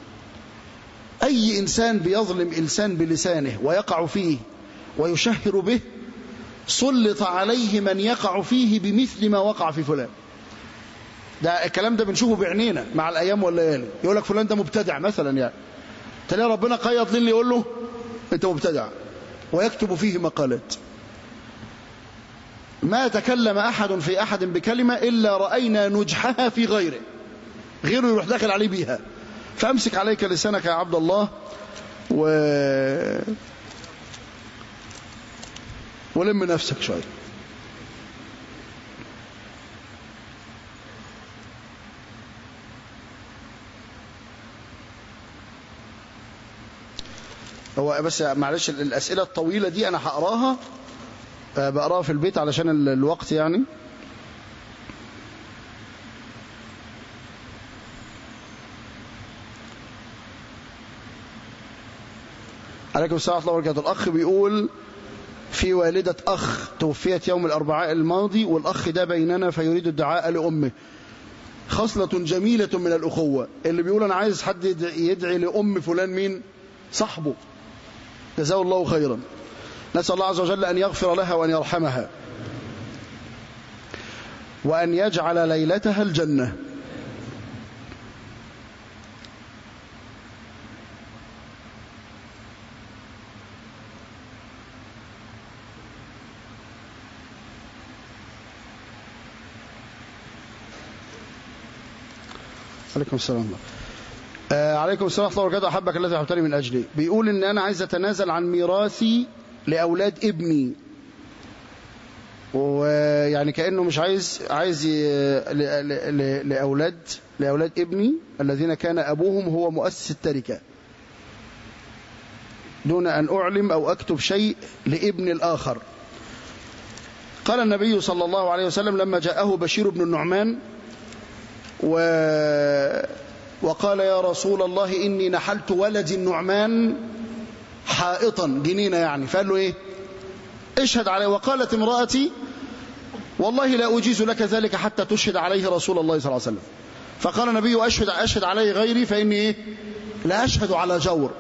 أي إنسان بيظلم إنسان بلسانه ويقع فيه ويشهر به سلط عليه من يقع فيه بمثل ما وقع في فلان ده الكلام ده بنشوفه بعينينا مع الايام والليالي يقول لك فلان ده مبتدع مثلا يعني تلاقي ربنا قيض للي يقول له انت مبتدع ويكتب فيه مقالات ما تكلم احد في احد بكلمه الا راينا نجحها في غيره غيره يروح داخل عليه بيها فامسك عليك لسانك يا عبد الله و ولم نفسك شويه هو بس معلش الأسئلة الطويلة دي أنا هقراها بقراها في البيت علشان الوقت يعني عليكم السلام ورحمة الله وبركاته الأخ بيقول في والدة أخ توفيت يوم الأربعاء الماضي والأخ ده بيننا فيريد الدعاء لأمه خصلة جميلة من الأخوة اللي بيقول أنا عايز حد يدعي لأم فلان مين صاحبه جزاه الله خيرا نسأل الله عز وجل أن يغفر لها وأن يرحمها وأن يجعل ليلتها الجنة عليكم السلام الله آه عليكم السلام ورحمة الله وبركاته أحبك الذي أحبتني من أجلي بيقول إن أنا عايز أتنازل عن ميراثي لأولاد ابني ويعني كأنه مش عايز عايز لأولاد لأولاد ابني الذين كان أبوهم هو مؤسس التركة دون أن أعلم أو أكتب شيء لابن الآخر قال النبي صلى الله عليه وسلم لما جاءه بشير بن النعمان و وقال يا رسول الله إني نحلت ولد النعمان حائطا جنينة يعني فقال له إيه اشهد عليه وقالت امرأتي والله لا أجيز لك ذلك حتى تشهد عليه رسول الله صلى الله عليه وسلم فقال النبي أشهد, أشهد عليه غيري فإني إيه لا أشهد على جور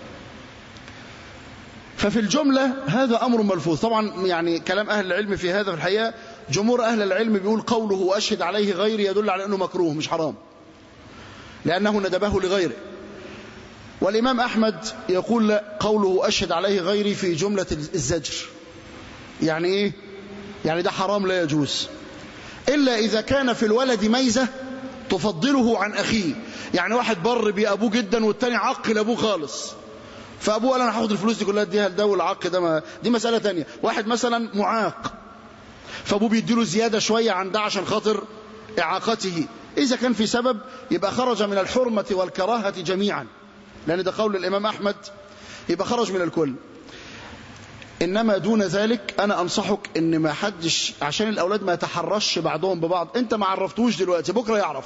ففي الجملة هذا أمر ملفوظ طبعا يعني كلام أهل العلم في هذا في الحقيقة جمهور أهل العلم بيقول قوله وأشهد عليه غيري يدل على أنه مكروه مش حرام لأنه ندبه لغيره والإمام أحمد يقول لا قوله أشهد عليه غيري في جملة الزجر يعني إيه؟ يعني ده حرام لا يجوز إلا إذا كان في الولد ميزة تفضله عن أخيه يعني واحد بر بأبوه جدا والتاني عقل أبوه خالص فأبوه قال أنا هاخد الفلوس دي كلها اديها لده والعق ده ما دي مسألة تانية واحد مثلا معاق فأبوه بيديله زيادة شوية عن ده عشان خاطر إعاقته إذا كان في سبب يبقى خرج من الحرمة والكراهة جميعا لأن ده قول الإمام أحمد يبقى خرج من الكل إنما دون ذلك أنا أنصحك إن ما حدش عشان الأولاد ما يتحرش بعضهم ببعض أنت ما عرفتوش دلوقتي بكرة يعرف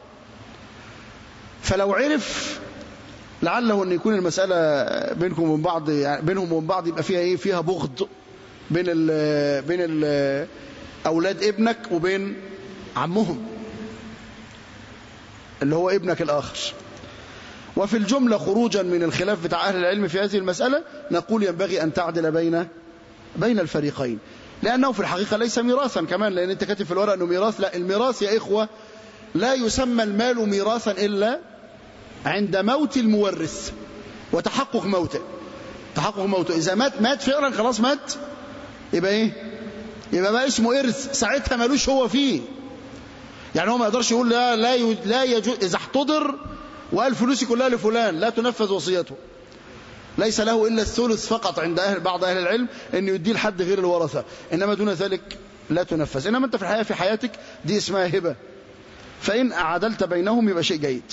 فلو عرف لعله أن يكون المسألة بينكم وبين بعض يعني بينهم وبين بعض يبقى فيها إيه فيها بغض بين ال بين ال أولاد ابنك وبين عمهم اللي هو ابنك الآخر وفي الجملة خروجا من الخلاف بتاع أهل العلم في هذه المسألة نقول ينبغي أن تعدل بين بين الفريقين لأنه في الحقيقة ليس ميراثا كمان لأن أنت كاتب في الورق أنه ميراث لا الميراث يا إخوة لا يسمى المال ميراثا إلا عند موت المورث وتحقق موته تحقق موته إذا مات مات فعلا خلاص مات يبقى إيه يبقى ما اسمه إرث ساعتها مالوش هو فيه يعني هو ما يقدرش يقول لا لا لا يجوز إذا احتضر وقال فلوسي كلها لفلان لا تنفذ وصيته ليس له إلا الثلث فقط عند أهل بعض أهل العلم أن يديه لحد غير الورثة إنما دون ذلك لا تنفذ إنما أنت في الحياة في حياتك دي اسمها هبة فإن أعدلت بينهم يبقى شيء جيد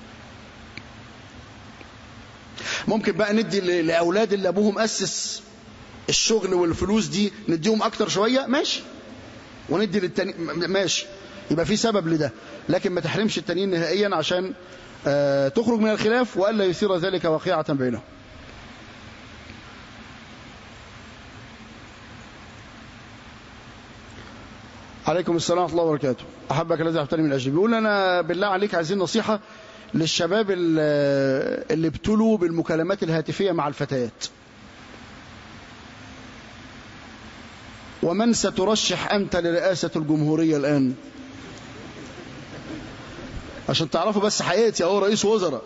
ممكن بقى ندي لأولاد اللي أبوهم أسس الشغل والفلوس دي نديهم أكتر شوية ماشي وندي للتاني ماشي يبقى في سبب لده لكن ما تحرمش التانيين نهائيا عشان آه تخرج من الخلاف وألا يثير ذلك واقعة بينهم عليكم السلام ورحمة الله وبركاته أحبك الذي أحبتني من أجل بيقول أنا بالله عليك عايزين نصيحة للشباب اللي ابتلوا بالمكالمات الهاتفية مع الفتيات ومن سترشح أنت لرئاسة الجمهورية الآن عشان تعرفوا بس حقيقتي اهو رئيس وزراء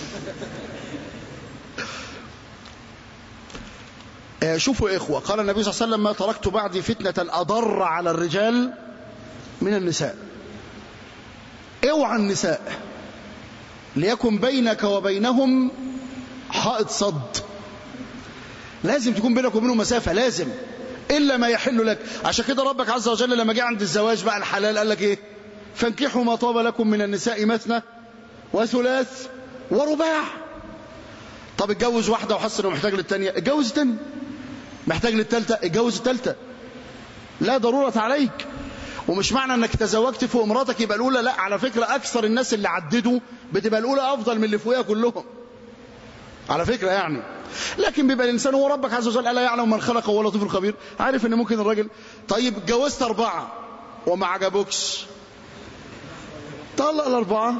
شوفوا يا إخوة قال النبي صلى الله عليه وسلم ما تركت بعدي فتنة أضر على الرجال من النساء اوعى النساء ليكن بينك وبينهم حائط صد لازم تكون بينك وبينهم مسافة لازم إلا ما يحل لك عشان كده ربك عز وجل لما جه عند الزواج بقى الحلال قال لك إيه فانكحوا ما طاب لكم من النساء مثنى وثلاث ورباع طب اتجوز واحدة وحس انه محتاج للتانية اتجوز التانية محتاج للتالتة اتجوز التالتة لا ضرورة عليك ومش معنى انك تزوجت فوق مراتك يبقى الاولى لا على فكرة اكثر الناس اللي عددوا بتبقى الاولى افضل من اللي فوقها كلهم على فكرة يعني لكن بيبقى الانسان هو ربك عز وجل الا يعلم من خلق وهو لطيف الخبير عارف ان ممكن الراجل طيب اتجوزت اربعة وما عجبوكش طلق الأربعة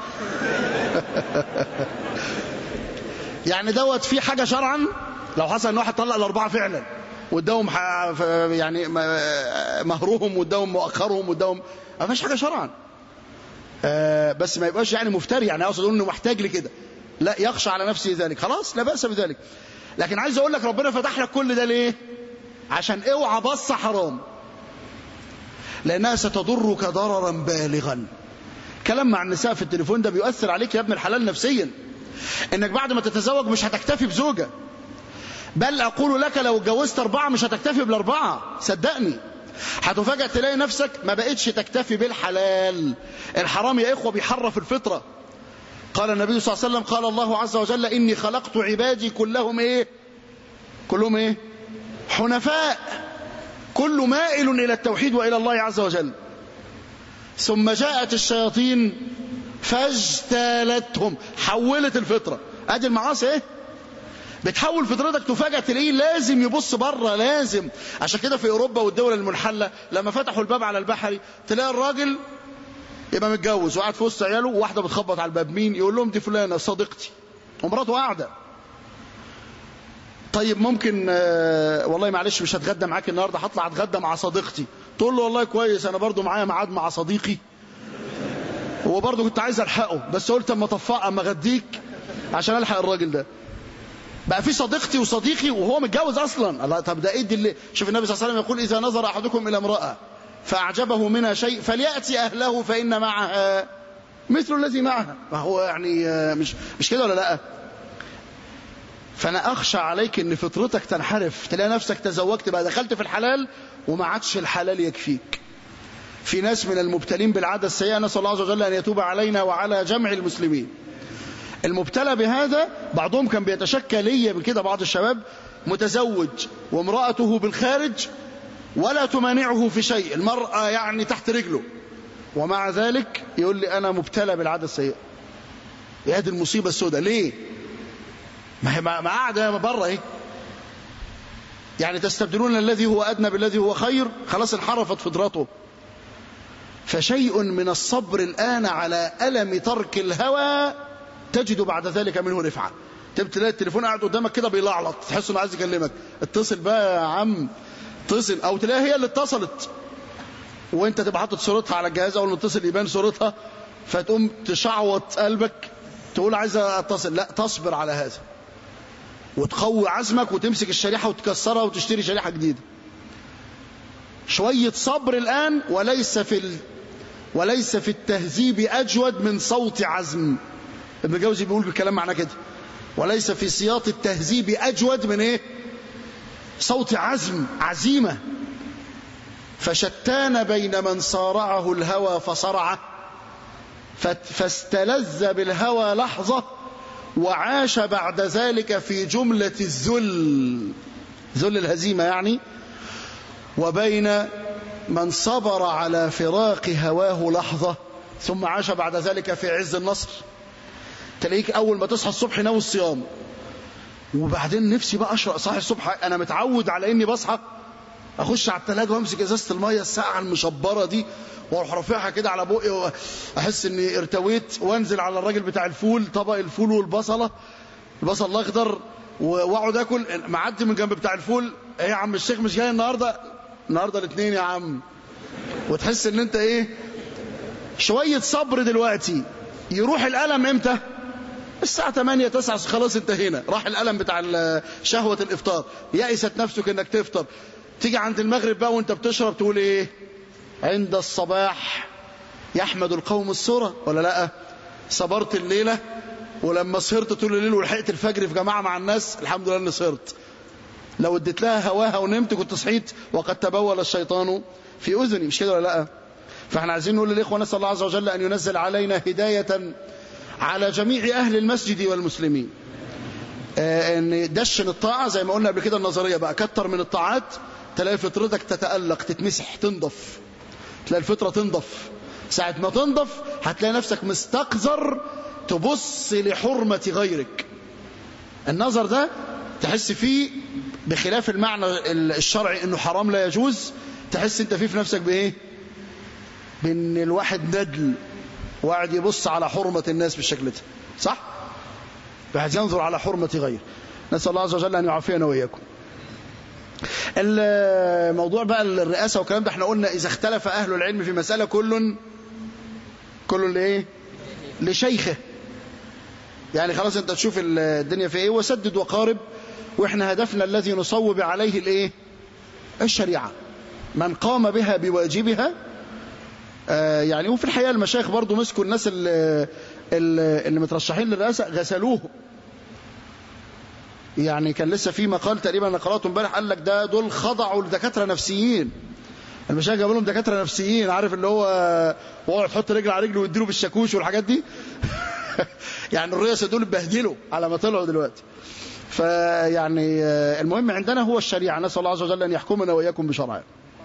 يعني دوت في حاجة شرعا لو حصل ان واحد طلق الأربعة فعلا واداهم يعني مهرهم واداهم مؤخرهم واداهم ما فيش حاجة شرعا بس ما يبقاش يعني مفتري يعني اقصد اقول انه محتاج لكده لا يخشى على نفسه ذلك خلاص لا بأس بذلك لكن عايز اقول لك ربنا فتح لك كل ده ليه عشان اوعى بص حرام لانها ستضرك ضررا بالغا كلام مع النساء في التليفون ده بيؤثر عليك يا ابن الحلال نفسيا انك بعد ما تتزوج مش هتكتفي بزوجة بل اقول لك لو اتجوزت اربعة مش هتكتفي بالاربعة صدقني هتفاجأ تلاقي نفسك ما بقتش تكتفي بالحلال الحرام يا اخوة بيحرف الفطرة قال النبي صلى الله عليه وسلم قال الله عز وجل اني خلقت عبادي كلهم ايه كلهم ايه حنفاء كل مائل الى التوحيد والى الله عز وجل ثم جاءت الشياطين فاجتالتهم حولت الفطرة ادي المعاصي ايه بتحول فطرتك تفاجأ تلاقيه لازم يبص بره لازم عشان كده في اوروبا والدول المنحله لما فتحوا الباب على البحري تلاقي الراجل يبقى متجوز وقاعد في وسط عياله وواحده بتخبط على الباب مين يقول لهم دي فلانه صديقتي ومراته قاعده طيب ممكن آه والله معلش مش هتغدى معاك النهارده هطلع اتغدى مع صديقتي تقول له والله كويس انا برضو معايا ميعاد مع صديقي هو برضو كنت عايز الحقه بس قلت اما طفق اما اغديك عشان الحق الراجل ده بقى في صديقتي وصديقي وهو متجوز اصلا الله طب ده ايه دي اللي شوف النبي صلى الله عليه وسلم يقول اذا نظر احدكم الى امراه فاعجبه منها شيء فلياتي اهله فان معها مثل الذي معها ما هو يعني مش مش كده ولا لا فانا اخشى عليك ان فطرتك تنحرف تلاقي نفسك تزوجت بقى دخلت في الحلال وما عادش الحلال يكفيك في ناس من المبتلين بالعادة السيئة نسأل الله عز وجل أن يتوب علينا وعلى جمع المسلمين المبتلى بهذا بعضهم كان بيتشكى لي من كده بعض الشباب متزوج وامرأته بالخارج ولا تمانعه في شيء المرأة يعني تحت رجله ومع ذلك يقول لي أنا مبتلى بالعادة السيئة يا دي المصيبة السوداء ليه ما هي ما قاعدة بره ايه يعني تستبدلون الذي هو أدنى بالذي هو خير خلاص انحرفت فطرته فشيء من الصبر الآن على ألم ترك الهوى تجد بعد ذلك منه رفعة تلاقي التليفون قاعد قدامك كده بيلعلط تحس انه عايز يكلمك اتصل بقى يا عم اتصل او تلاقيها هي اللي اتصلت وانت تبقى حاطط صورتها على الجهاز اول ما تتصل يبان صورتها فتقوم تشعوط قلبك تقول عايز اتصل لا تصبر على هذا وتقوي عزمك وتمسك الشريحة وتكسرها وتشتري شريحة جديدة شوية صبر الآن وليس في ال... وليس في التهذيب أجود من صوت عزم ابن جوزي بيقول بالكلام معناه كده وليس في سياط التهذيب أجود من إيه صوت عزم عزيمة فشتان بين من صارعه الهوى فصرعه فاستلذ بالهوى لحظة وعاش بعد ذلك في جملة الذل ذل الهزيمة يعني وبين من صبر على فراق هواه لحظة ثم عاش بعد ذلك في عز النصر تلاقيك أول ما تصحى الصبح ناوي الصيام وبعدين نفسي بقى أشرق صاحي الصبح أنا متعود على إني بصحى أخش على التلاجة وأمسك إزازة المية الساقعة المشبرة دي واروح رافعها كده على بقي واحس اني ارتويت وانزل على الراجل بتاع الفول طبق الفول والبصله البصل الاخضر واقعد اكل معدي من جنب بتاع الفول ايه يا عم الشيخ مش جاي النهارده النهارده الاثنين يا عم وتحس ان انت ايه شويه صبر دلوقتي يروح الالم امتى الساعة 8 9 خلاص انتهينا راح الألم بتاع شهوة الإفطار يأست نفسك انك تفطر تيجي عند المغرب بقى وانت بتشرب تقول ايه عند الصباح يحمد القوم السورة ولا لا صبرت الليلة ولما سهرت طول الليل ولحقت الفجر في جماعة مع الناس الحمد لله اني سهرت لو اديت لها هواها ونمت كنت صحيت وقد تبول الشيطان في أذني مش كده ولا لا فاحنا عايزين نقول للإخوة نسأل الله عز وجل أن ينزل علينا هداية على جميع أهل المسجد والمسلمين آه ان دشن الطاعة زي ما قلنا قبل كده النظرية بقى كتر من الطاعات تلاقي فطرتك تتألق تتمسح تنضف تلاقي الفطرة تنضف ساعة ما تنضف هتلاقي نفسك مستقذر تبص لحرمة غيرك النظر ده تحس فيه بخلاف المعنى الشرعي انه حرام لا يجوز تحس انت فيه في نفسك بايه بان الواحد ندل وقاعد يبص على حرمة الناس بالشكل ده صح بحيث ينظر على حرمة غير نسأل الله عز وجل أن يعافينا وإياكم الموضوع بقى الرئاسة والكلام ده احنا قلنا إذا اختلف أهل العلم في مسألة كل كل لإيه لشيخه يعني خلاص انت تشوف الدنيا في ايه وسدد وقارب واحنا هدفنا الذي نصوب عليه الايه الشريعة من قام بها بواجبها آه يعني وفي الحقيقة المشايخ برضو مسكوا الناس اللي, اللي مترشحين للرئاسة غسلوه يعني كان لسه في مقال تقريبا انا قراته امبارح قال لك ده دول خضعوا لدكاتره نفسيين المشايخ جابوا لهم دكاتره نفسيين عارف اللي هو وهو تحط رجل على رجل ويديله بالشاكوش والحاجات دي يعني الرئاسه دول اتبهدلوا على ما طلعوا دلوقتي فيعني المهم عندنا هو الشريعه نسال الله عز وجل ان يحكمنا واياكم بشرعه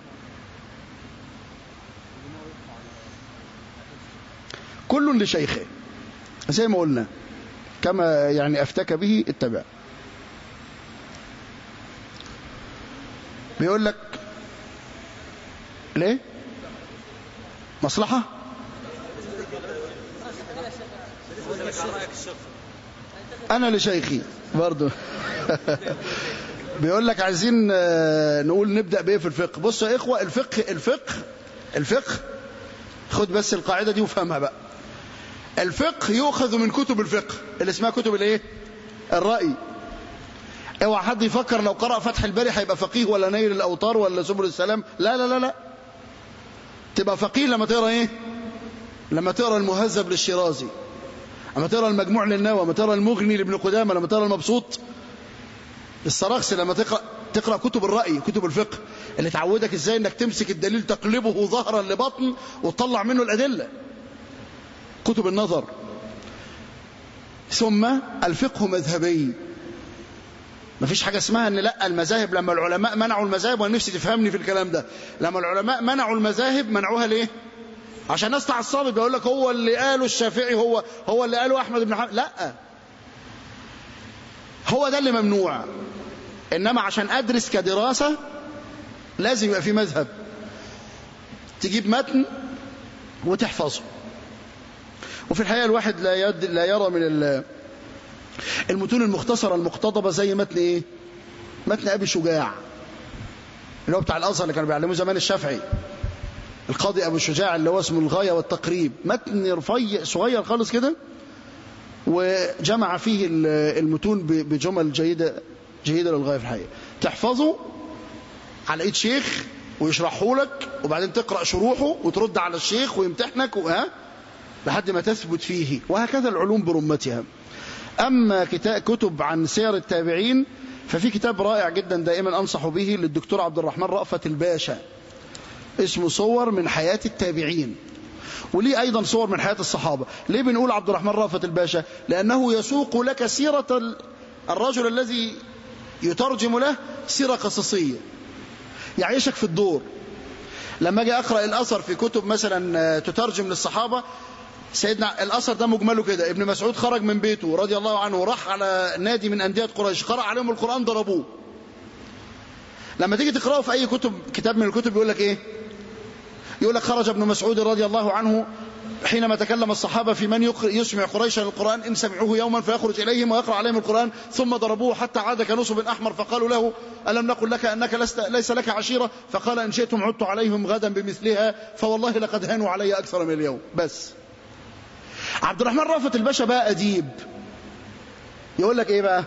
كل لشيخه زي ما قلنا كما يعني افتك به اتبع بيقول لك ليه مصلحة أنا لشيخي برضو بيقول لك عايزين نقول نبدأ بإيه في الفقه بصوا يا إخوة الفقه الفقه الفقه خد بس القاعدة دي وفهمها بقى الفقه يؤخذ من كتب الفقه اللي اسمها كتب الايه الرأي اوعى حد يفكر لو قرأ فتح الباري هيبقى فقيه ولا نيل الأوطار ولا سبل السلام لا لا لا لا تبقى فقيه لما تقرأ ايه لما تقرا المهذب للشيرازي لما تقرا المجموع للنووي لما تقرا المغني لابن قدامه لما تقرا المبسوط السراخسي لما تقرا تقرا كتب الراي كتب الفقه اللي تعودك ازاي انك تمسك الدليل تقلبه ظهرا لبطن وتطلع منه الادله كتب النظر ثم الفقه مذهبي ما فيش حاجة اسمها ان لا المذاهب لما العلماء منعوا المذاهب وانا نفسي تفهمني في الكلام ده لما العلماء منعوا المذاهب منعوها ليه عشان الناس تعصبت بيقول لك هو اللي قاله الشافعي هو هو اللي قاله احمد بن حنبل لا هو ده اللي ممنوع انما عشان ادرس كدراسة لازم يبقى في مذهب تجيب متن وتحفظه وفي الحقيقة الواحد لا يد لا يرى من المتون المختصرة المقتضبة زي متن ايه متن ابي شجاع اللي هو بتاع الازهر اللي كانوا بيعلموه زمان الشافعي القاضي ابو شجاع اللي هو اسمه الغاية والتقريب متن رفيع صغير خالص كده وجمع فيه المتون بجمل جيدة جيدة للغاية في الحقيقة تحفظه على ايد شيخ ويشرحه لك وبعدين تقرأ شروحه وترد على الشيخ ويمتحنك وها لحد ما تثبت فيه وهكذا العلوم برمتها أما كتب عن سير التابعين ففي كتاب رائع جدا دائما أنصح به للدكتور عبد الرحمن رأفت الباشا اسمه صور من حياة التابعين وليه أيضا صور من حياة الصحابة ليه بنقول عبد الرحمن رأفت الباشا لأنه يسوق لك سيرة الرجل الذي يترجم له سيرة قصصية يعيشك في الدور لما أجي أقرأ الأثر في كتب مثلا تترجم للصحابة سيدنا الأثر ده مجمله كده ابن مسعود خرج من بيته رضي الله عنه راح على نادي من أندية قريش قرأ عليهم القرآن ضربوه لما تيجي تقرأه في أي كتب كتاب من الكتب يقول لك إيه يقول لك خرج ابن مسعود رضي الله عنه حينما تكلم الصحابة في من يسمع قريشا القرآن إن سمعوه يوما فيخرج إليهم ويقرأ عليهم القرآن ثم ضربوه حتى عاد كنصب أحمر فقالوا له ألم نقل لك أنك لست ليس لك عشيرة فقال إن شئتم عدت عليهم غدا بمثلها فوالله لقد هانوا علي أكثر من اليوم بس عبد الرحمن رافت الباشا بقى أديب يقول لك إيه بقى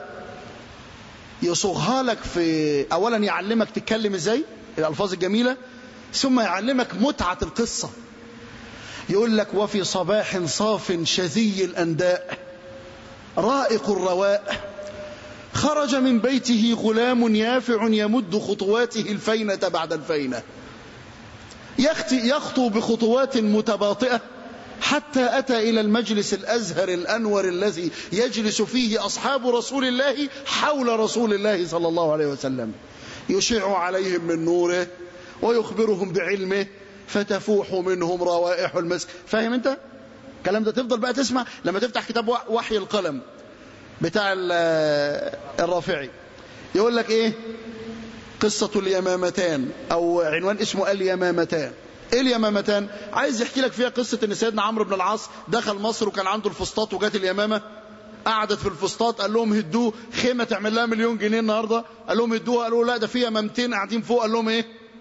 يصوغها لك في أولا يعلمك تتكلم إزاي الألفاظ الجميلة ثم يعلمك متعة القصة يقول لك وفي صباح صاف شذي الأنداء رائق الرواء خرج من بيته غلام يافع يمد خطواته الفينة بعد الفينة يخطو بخطوات متباطئة حتى أتى إلى المجلس الأزهر الأنور الذي يجلس فيه أصحاب رسول الله حول رسول الله صلى الله عليه وسلم يشع عليهم من نوره ويخبرهم بعلمه فتفوح منهم روائح المسك فاهم انت الكلام ده تفضل بقى تسمع لما تفتح كتاب وحي القلم بتاع الرافعي يقول لك ايه قصة اليمامتان او عنوان اسمه اليمامتان ايه اليمامتان عايز يحكي لك فيها قصة ان سيدنا عمرو بن العاص دخل مصر وكان عنده الفسطاط وجات اليمامة قعدت في الفسطاط قال لهم هدوه خيمة تعمل لها مليون جنيه النهاردة قال لهم هدوها قالوا لا ده فيها ممتين قاعدين فوق قال لهم ايه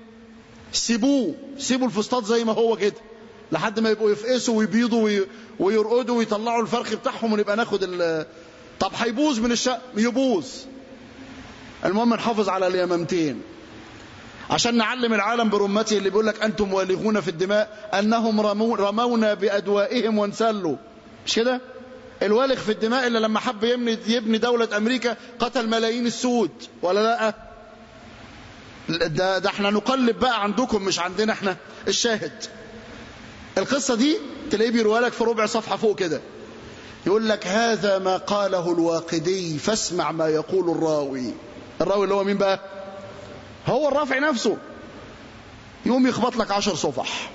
سيبوه سيبوا الفسطاط زي ما هو كده لحد ما يبقوا يفقسوا ويبيضوا ويرقدوا ويطلعوا الفرخ بتاعهم ونبقى ناخد ال طب هيبوظ من الشق يبوظ المهم نحافظ على اليمامتين عشان نعلم العالم برمته اللي بيقول لك انتم والغون في الدماء انهم رمو رمونا بادوائهم وانسلوا مش كده الوالغ في الدماء اللي لما حب يبني يبني دولة امريكا قتل ملايين السود ولا لا ده, ده احنا نقلب بقى عندكم مش عندنا احنا الشاهد القصة دي تلاقيه بيروها لك في ربع صفحة فوق كده يقول لك هذا ما قاله الواقدي فاسمع ما يقول الراوي الراوي اللي هو مين بقى هو الرافع نفسه يقوم يخبط لك عشر صفح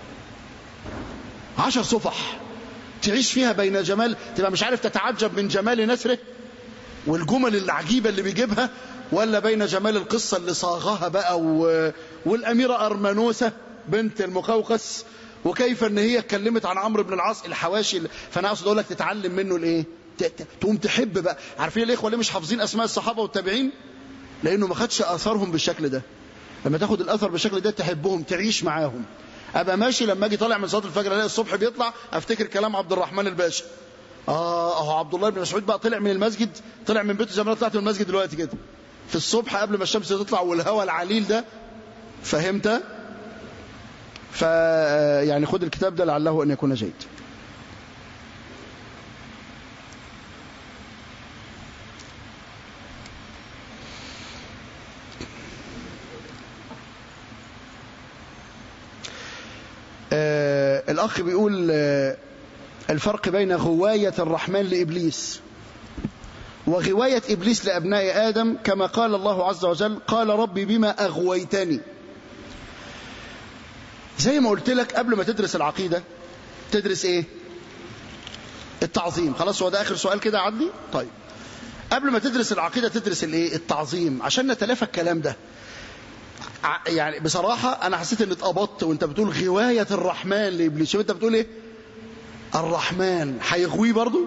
عشر صفح تعيش فيها بين جمال تبقى مش عارف تتعجب من جمال نثره والجمل العجيبة اللي بيجيبها ولا بين جمال القصة اللي صاغها بقى و... والأميرة أرمنوسة بنت المقوقس وكيف ان هي اتكلمت عن عمرو بن العاص الحواشي اللي... فانا اقصد اقول لك تتعلم منه الايه ت... تقوم تحب بقى عارفين الاخوه ليه مش حافظين اسماء الصحابه والتابعين لانه ما خدش اثارهم بالشكل ده لما تاخد الاثر بالشكل ده تحبهم تعيش معاهم ابقى ماشي لما اجي طالع من صلاه الفجر الاقي الصبح بيطلع افتكر كلام عبد الرحمن الباشا اه اهو عبد الله بن مسعود بقى طلع من المسجد طلع من بيته زي ما طلعت من المسجد دلوقتي كده في الصبح قبل ما الشمس تطلع والهواء العليل ده فهمت ف يعني خد الكتاب ده لعله ان يكون جيد الأخ بيقول آه، الفرق بين غواية الرحمن لإبليس وغواية إبليس لأبناء آدم كما قال الله عز وجل قال ربي بما أغويتني زي ما قلت لك قبل ما تدرس العقيدة تدرس إيه التعظيم خلاص هو ده آخر سؤال كده عدلي طيب قبل ما تدرس العقيدة تدرس الإيه التعظيم عشان نتلافى الكلام ده ع- يعني بصراحة أنا حسيت إن اتقبضت وأنت بتقول غواية الرحمن لإبليس وأنت بتقول إيه الرحمن هيغويه برضو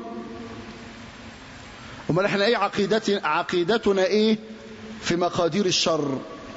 امال احنا ايه عقيدتنا عقيدتنا ايه في مقادير الشر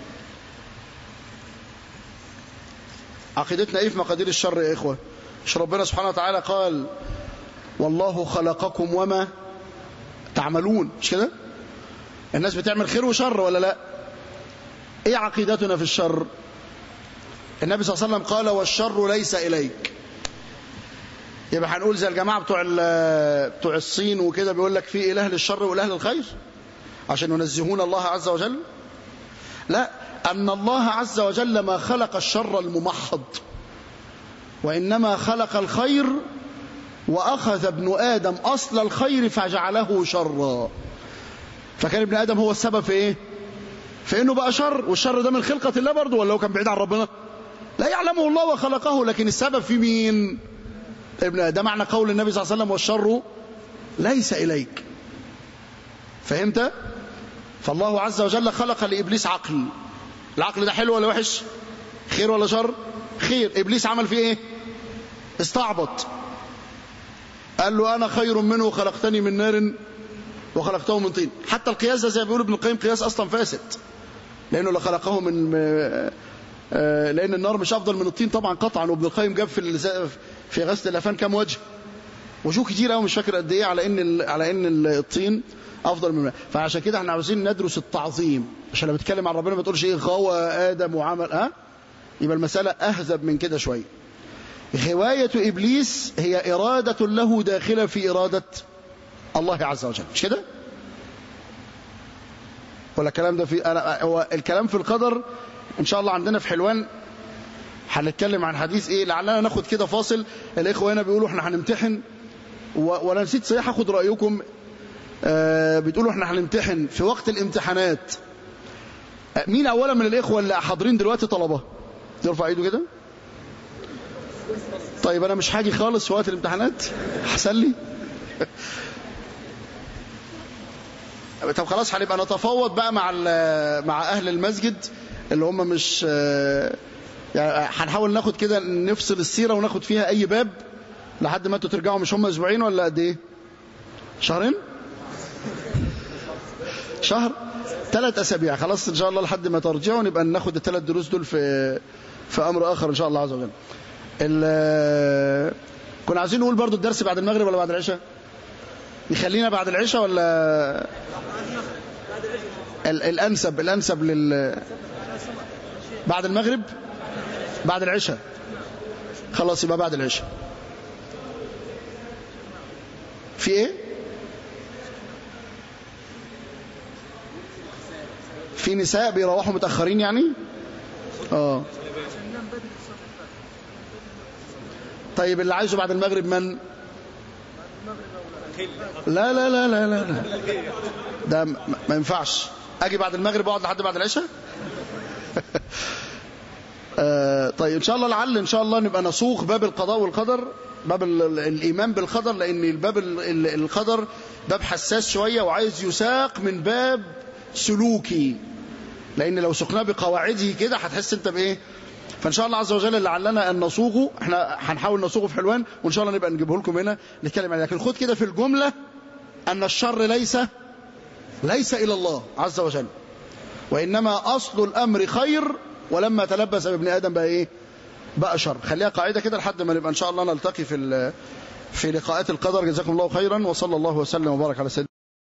عقيدتنا ايه في مقادير الشر يا اخوه مش ربنا سبحانه وتعالى قال والله خلقكم وما تعملون مش كده الناس بتعمل خير وشر ولا لا ايه عقيدتنا في الشر النبي صلى الله عليه وسلم قال والشر ليس اليك يبقى هنقول زي الجماعه بتوع ال- بتوع الصين وكده بيقول لك في اله للشر واله للخير عشان ينزهون الله عز وجل لا ان الله عز وجل ما خلق الشر الممحض وانما خلق الخير واخذ ابن ادم اصل الخير فجعله شرا فكان ابن ادم هو السبب في ايه في انه بقى شر والشر ده من خلقه الله برضه ولا هو كان بعيد عن ربنا لا يعلمه الله وخلقه لكن السبب في مين ابن ده معنى قول النبي صلى الله عليه وسلم والشر ليس إليك فهمت فالله عز وجل خلق لإبليس عقل العقل ده حلو ولا وحش خير ولا شر خير إبليس عمل فيه إيه استعبط قال له أنا خير منه خلقتني من نار وخلقته من طين حتى القياس ده زي ما بيقول ابن القيم قياس أصلا فاسد لأنه اللي خلقه من آه، لأن النار مش أفضل من الطين طبعا قطعا وابن القيم جاب في الز- في غسل الأفان كام وجه وجوه كتير قوي مش فاكر قد ايه على ان ال- على ان الطين افضل من الماء فعشان كده احنا عاوزين ندرس التعظيم عشان لما بتكلم عن ربنا ما تقولش ايه غوى ادم وعمل ها يبقى المساله اهذب من كده شويه غوايه ابليس هي اراده له داخله في اراده الله عز وجل مش كده ولا الكلام ده في أنا هو الكلام في القدر ان شاء الله عندنا في حلوان هنتكلم عن حديث ايه لعلنا ناخد كده فاصل الاخوه هنا بيقولوا احنا هنمتحن و... وانا نسيت صحيح اخد رايكم آه بتقولوا احنا هنمتحن في وقت الامتحانات آه مين اولا من الاخوه اللي حاضرين دلوقتي طلبه يرفع ايده كده طيب انا مش هاجي خالص في وقت الامتحانات هسلي طب خلاص هنبقى نتفاوض بقى مع ال- مع اهل المسجد اللي هم مش آه، يعني هنحاول ناخد كده نفصل السيره وناخد فيها اي باب لحد ما انتوا ترجعوا مش هم اسبوعين ولا قد ايه شهرين شهر ثلاث اسابيع خلاص ان شاء الله لحد ما ترجعوا نبقى ناخد الثلاث دروس دول في في امر اخر ان شاء الله عز وجل ال- كنا عايزين نقول برضو الدرس بعد المغرب ولا بعد العشاء يخلينا بعد العشاء ولا ال- الانسب الانسب لل بعد المغرب بعد العشاء خلاص يبقى بعد العشاء في ايه في نساء بيروحوا متاخرين يعني اه طيب اللي عايزه بعد المغرب من لا لا لا لا لا, لا. ده م- ما ينفعش اجي بعد المغرب اقعد لحد بعد العشاء آه، طيب ان شاء الله لعل ان شاء الله نبقى نصوغ باب القضاء والقدر باب ال- ال- الايمان بالقدر لان الباب ال- ال- القدر باب حساس شويه وعايز يساق من باب سلوكي لان لو سقناه بقواعده كده هتحس انت بايه فان شاء الله عز وجل لعلنا ان نصوغه احنا هنحاول نصوغه في حلوان وان شاء الله نبقى نجيبه لكم هنا نتكلم عليه لكن خد كده في الجمله ان الشر ليس ليس الى الله عز وجل وانما اصل الامر خير ولما تلبس بابن ادم بقى ايه بقى شر خليها قاعده كده لحد ما نبقى ان شاء الله نلتقي في ال- في لقاءات القدر جزاكم الله خيرا وصلى الله وسلم وبارك على سيدنا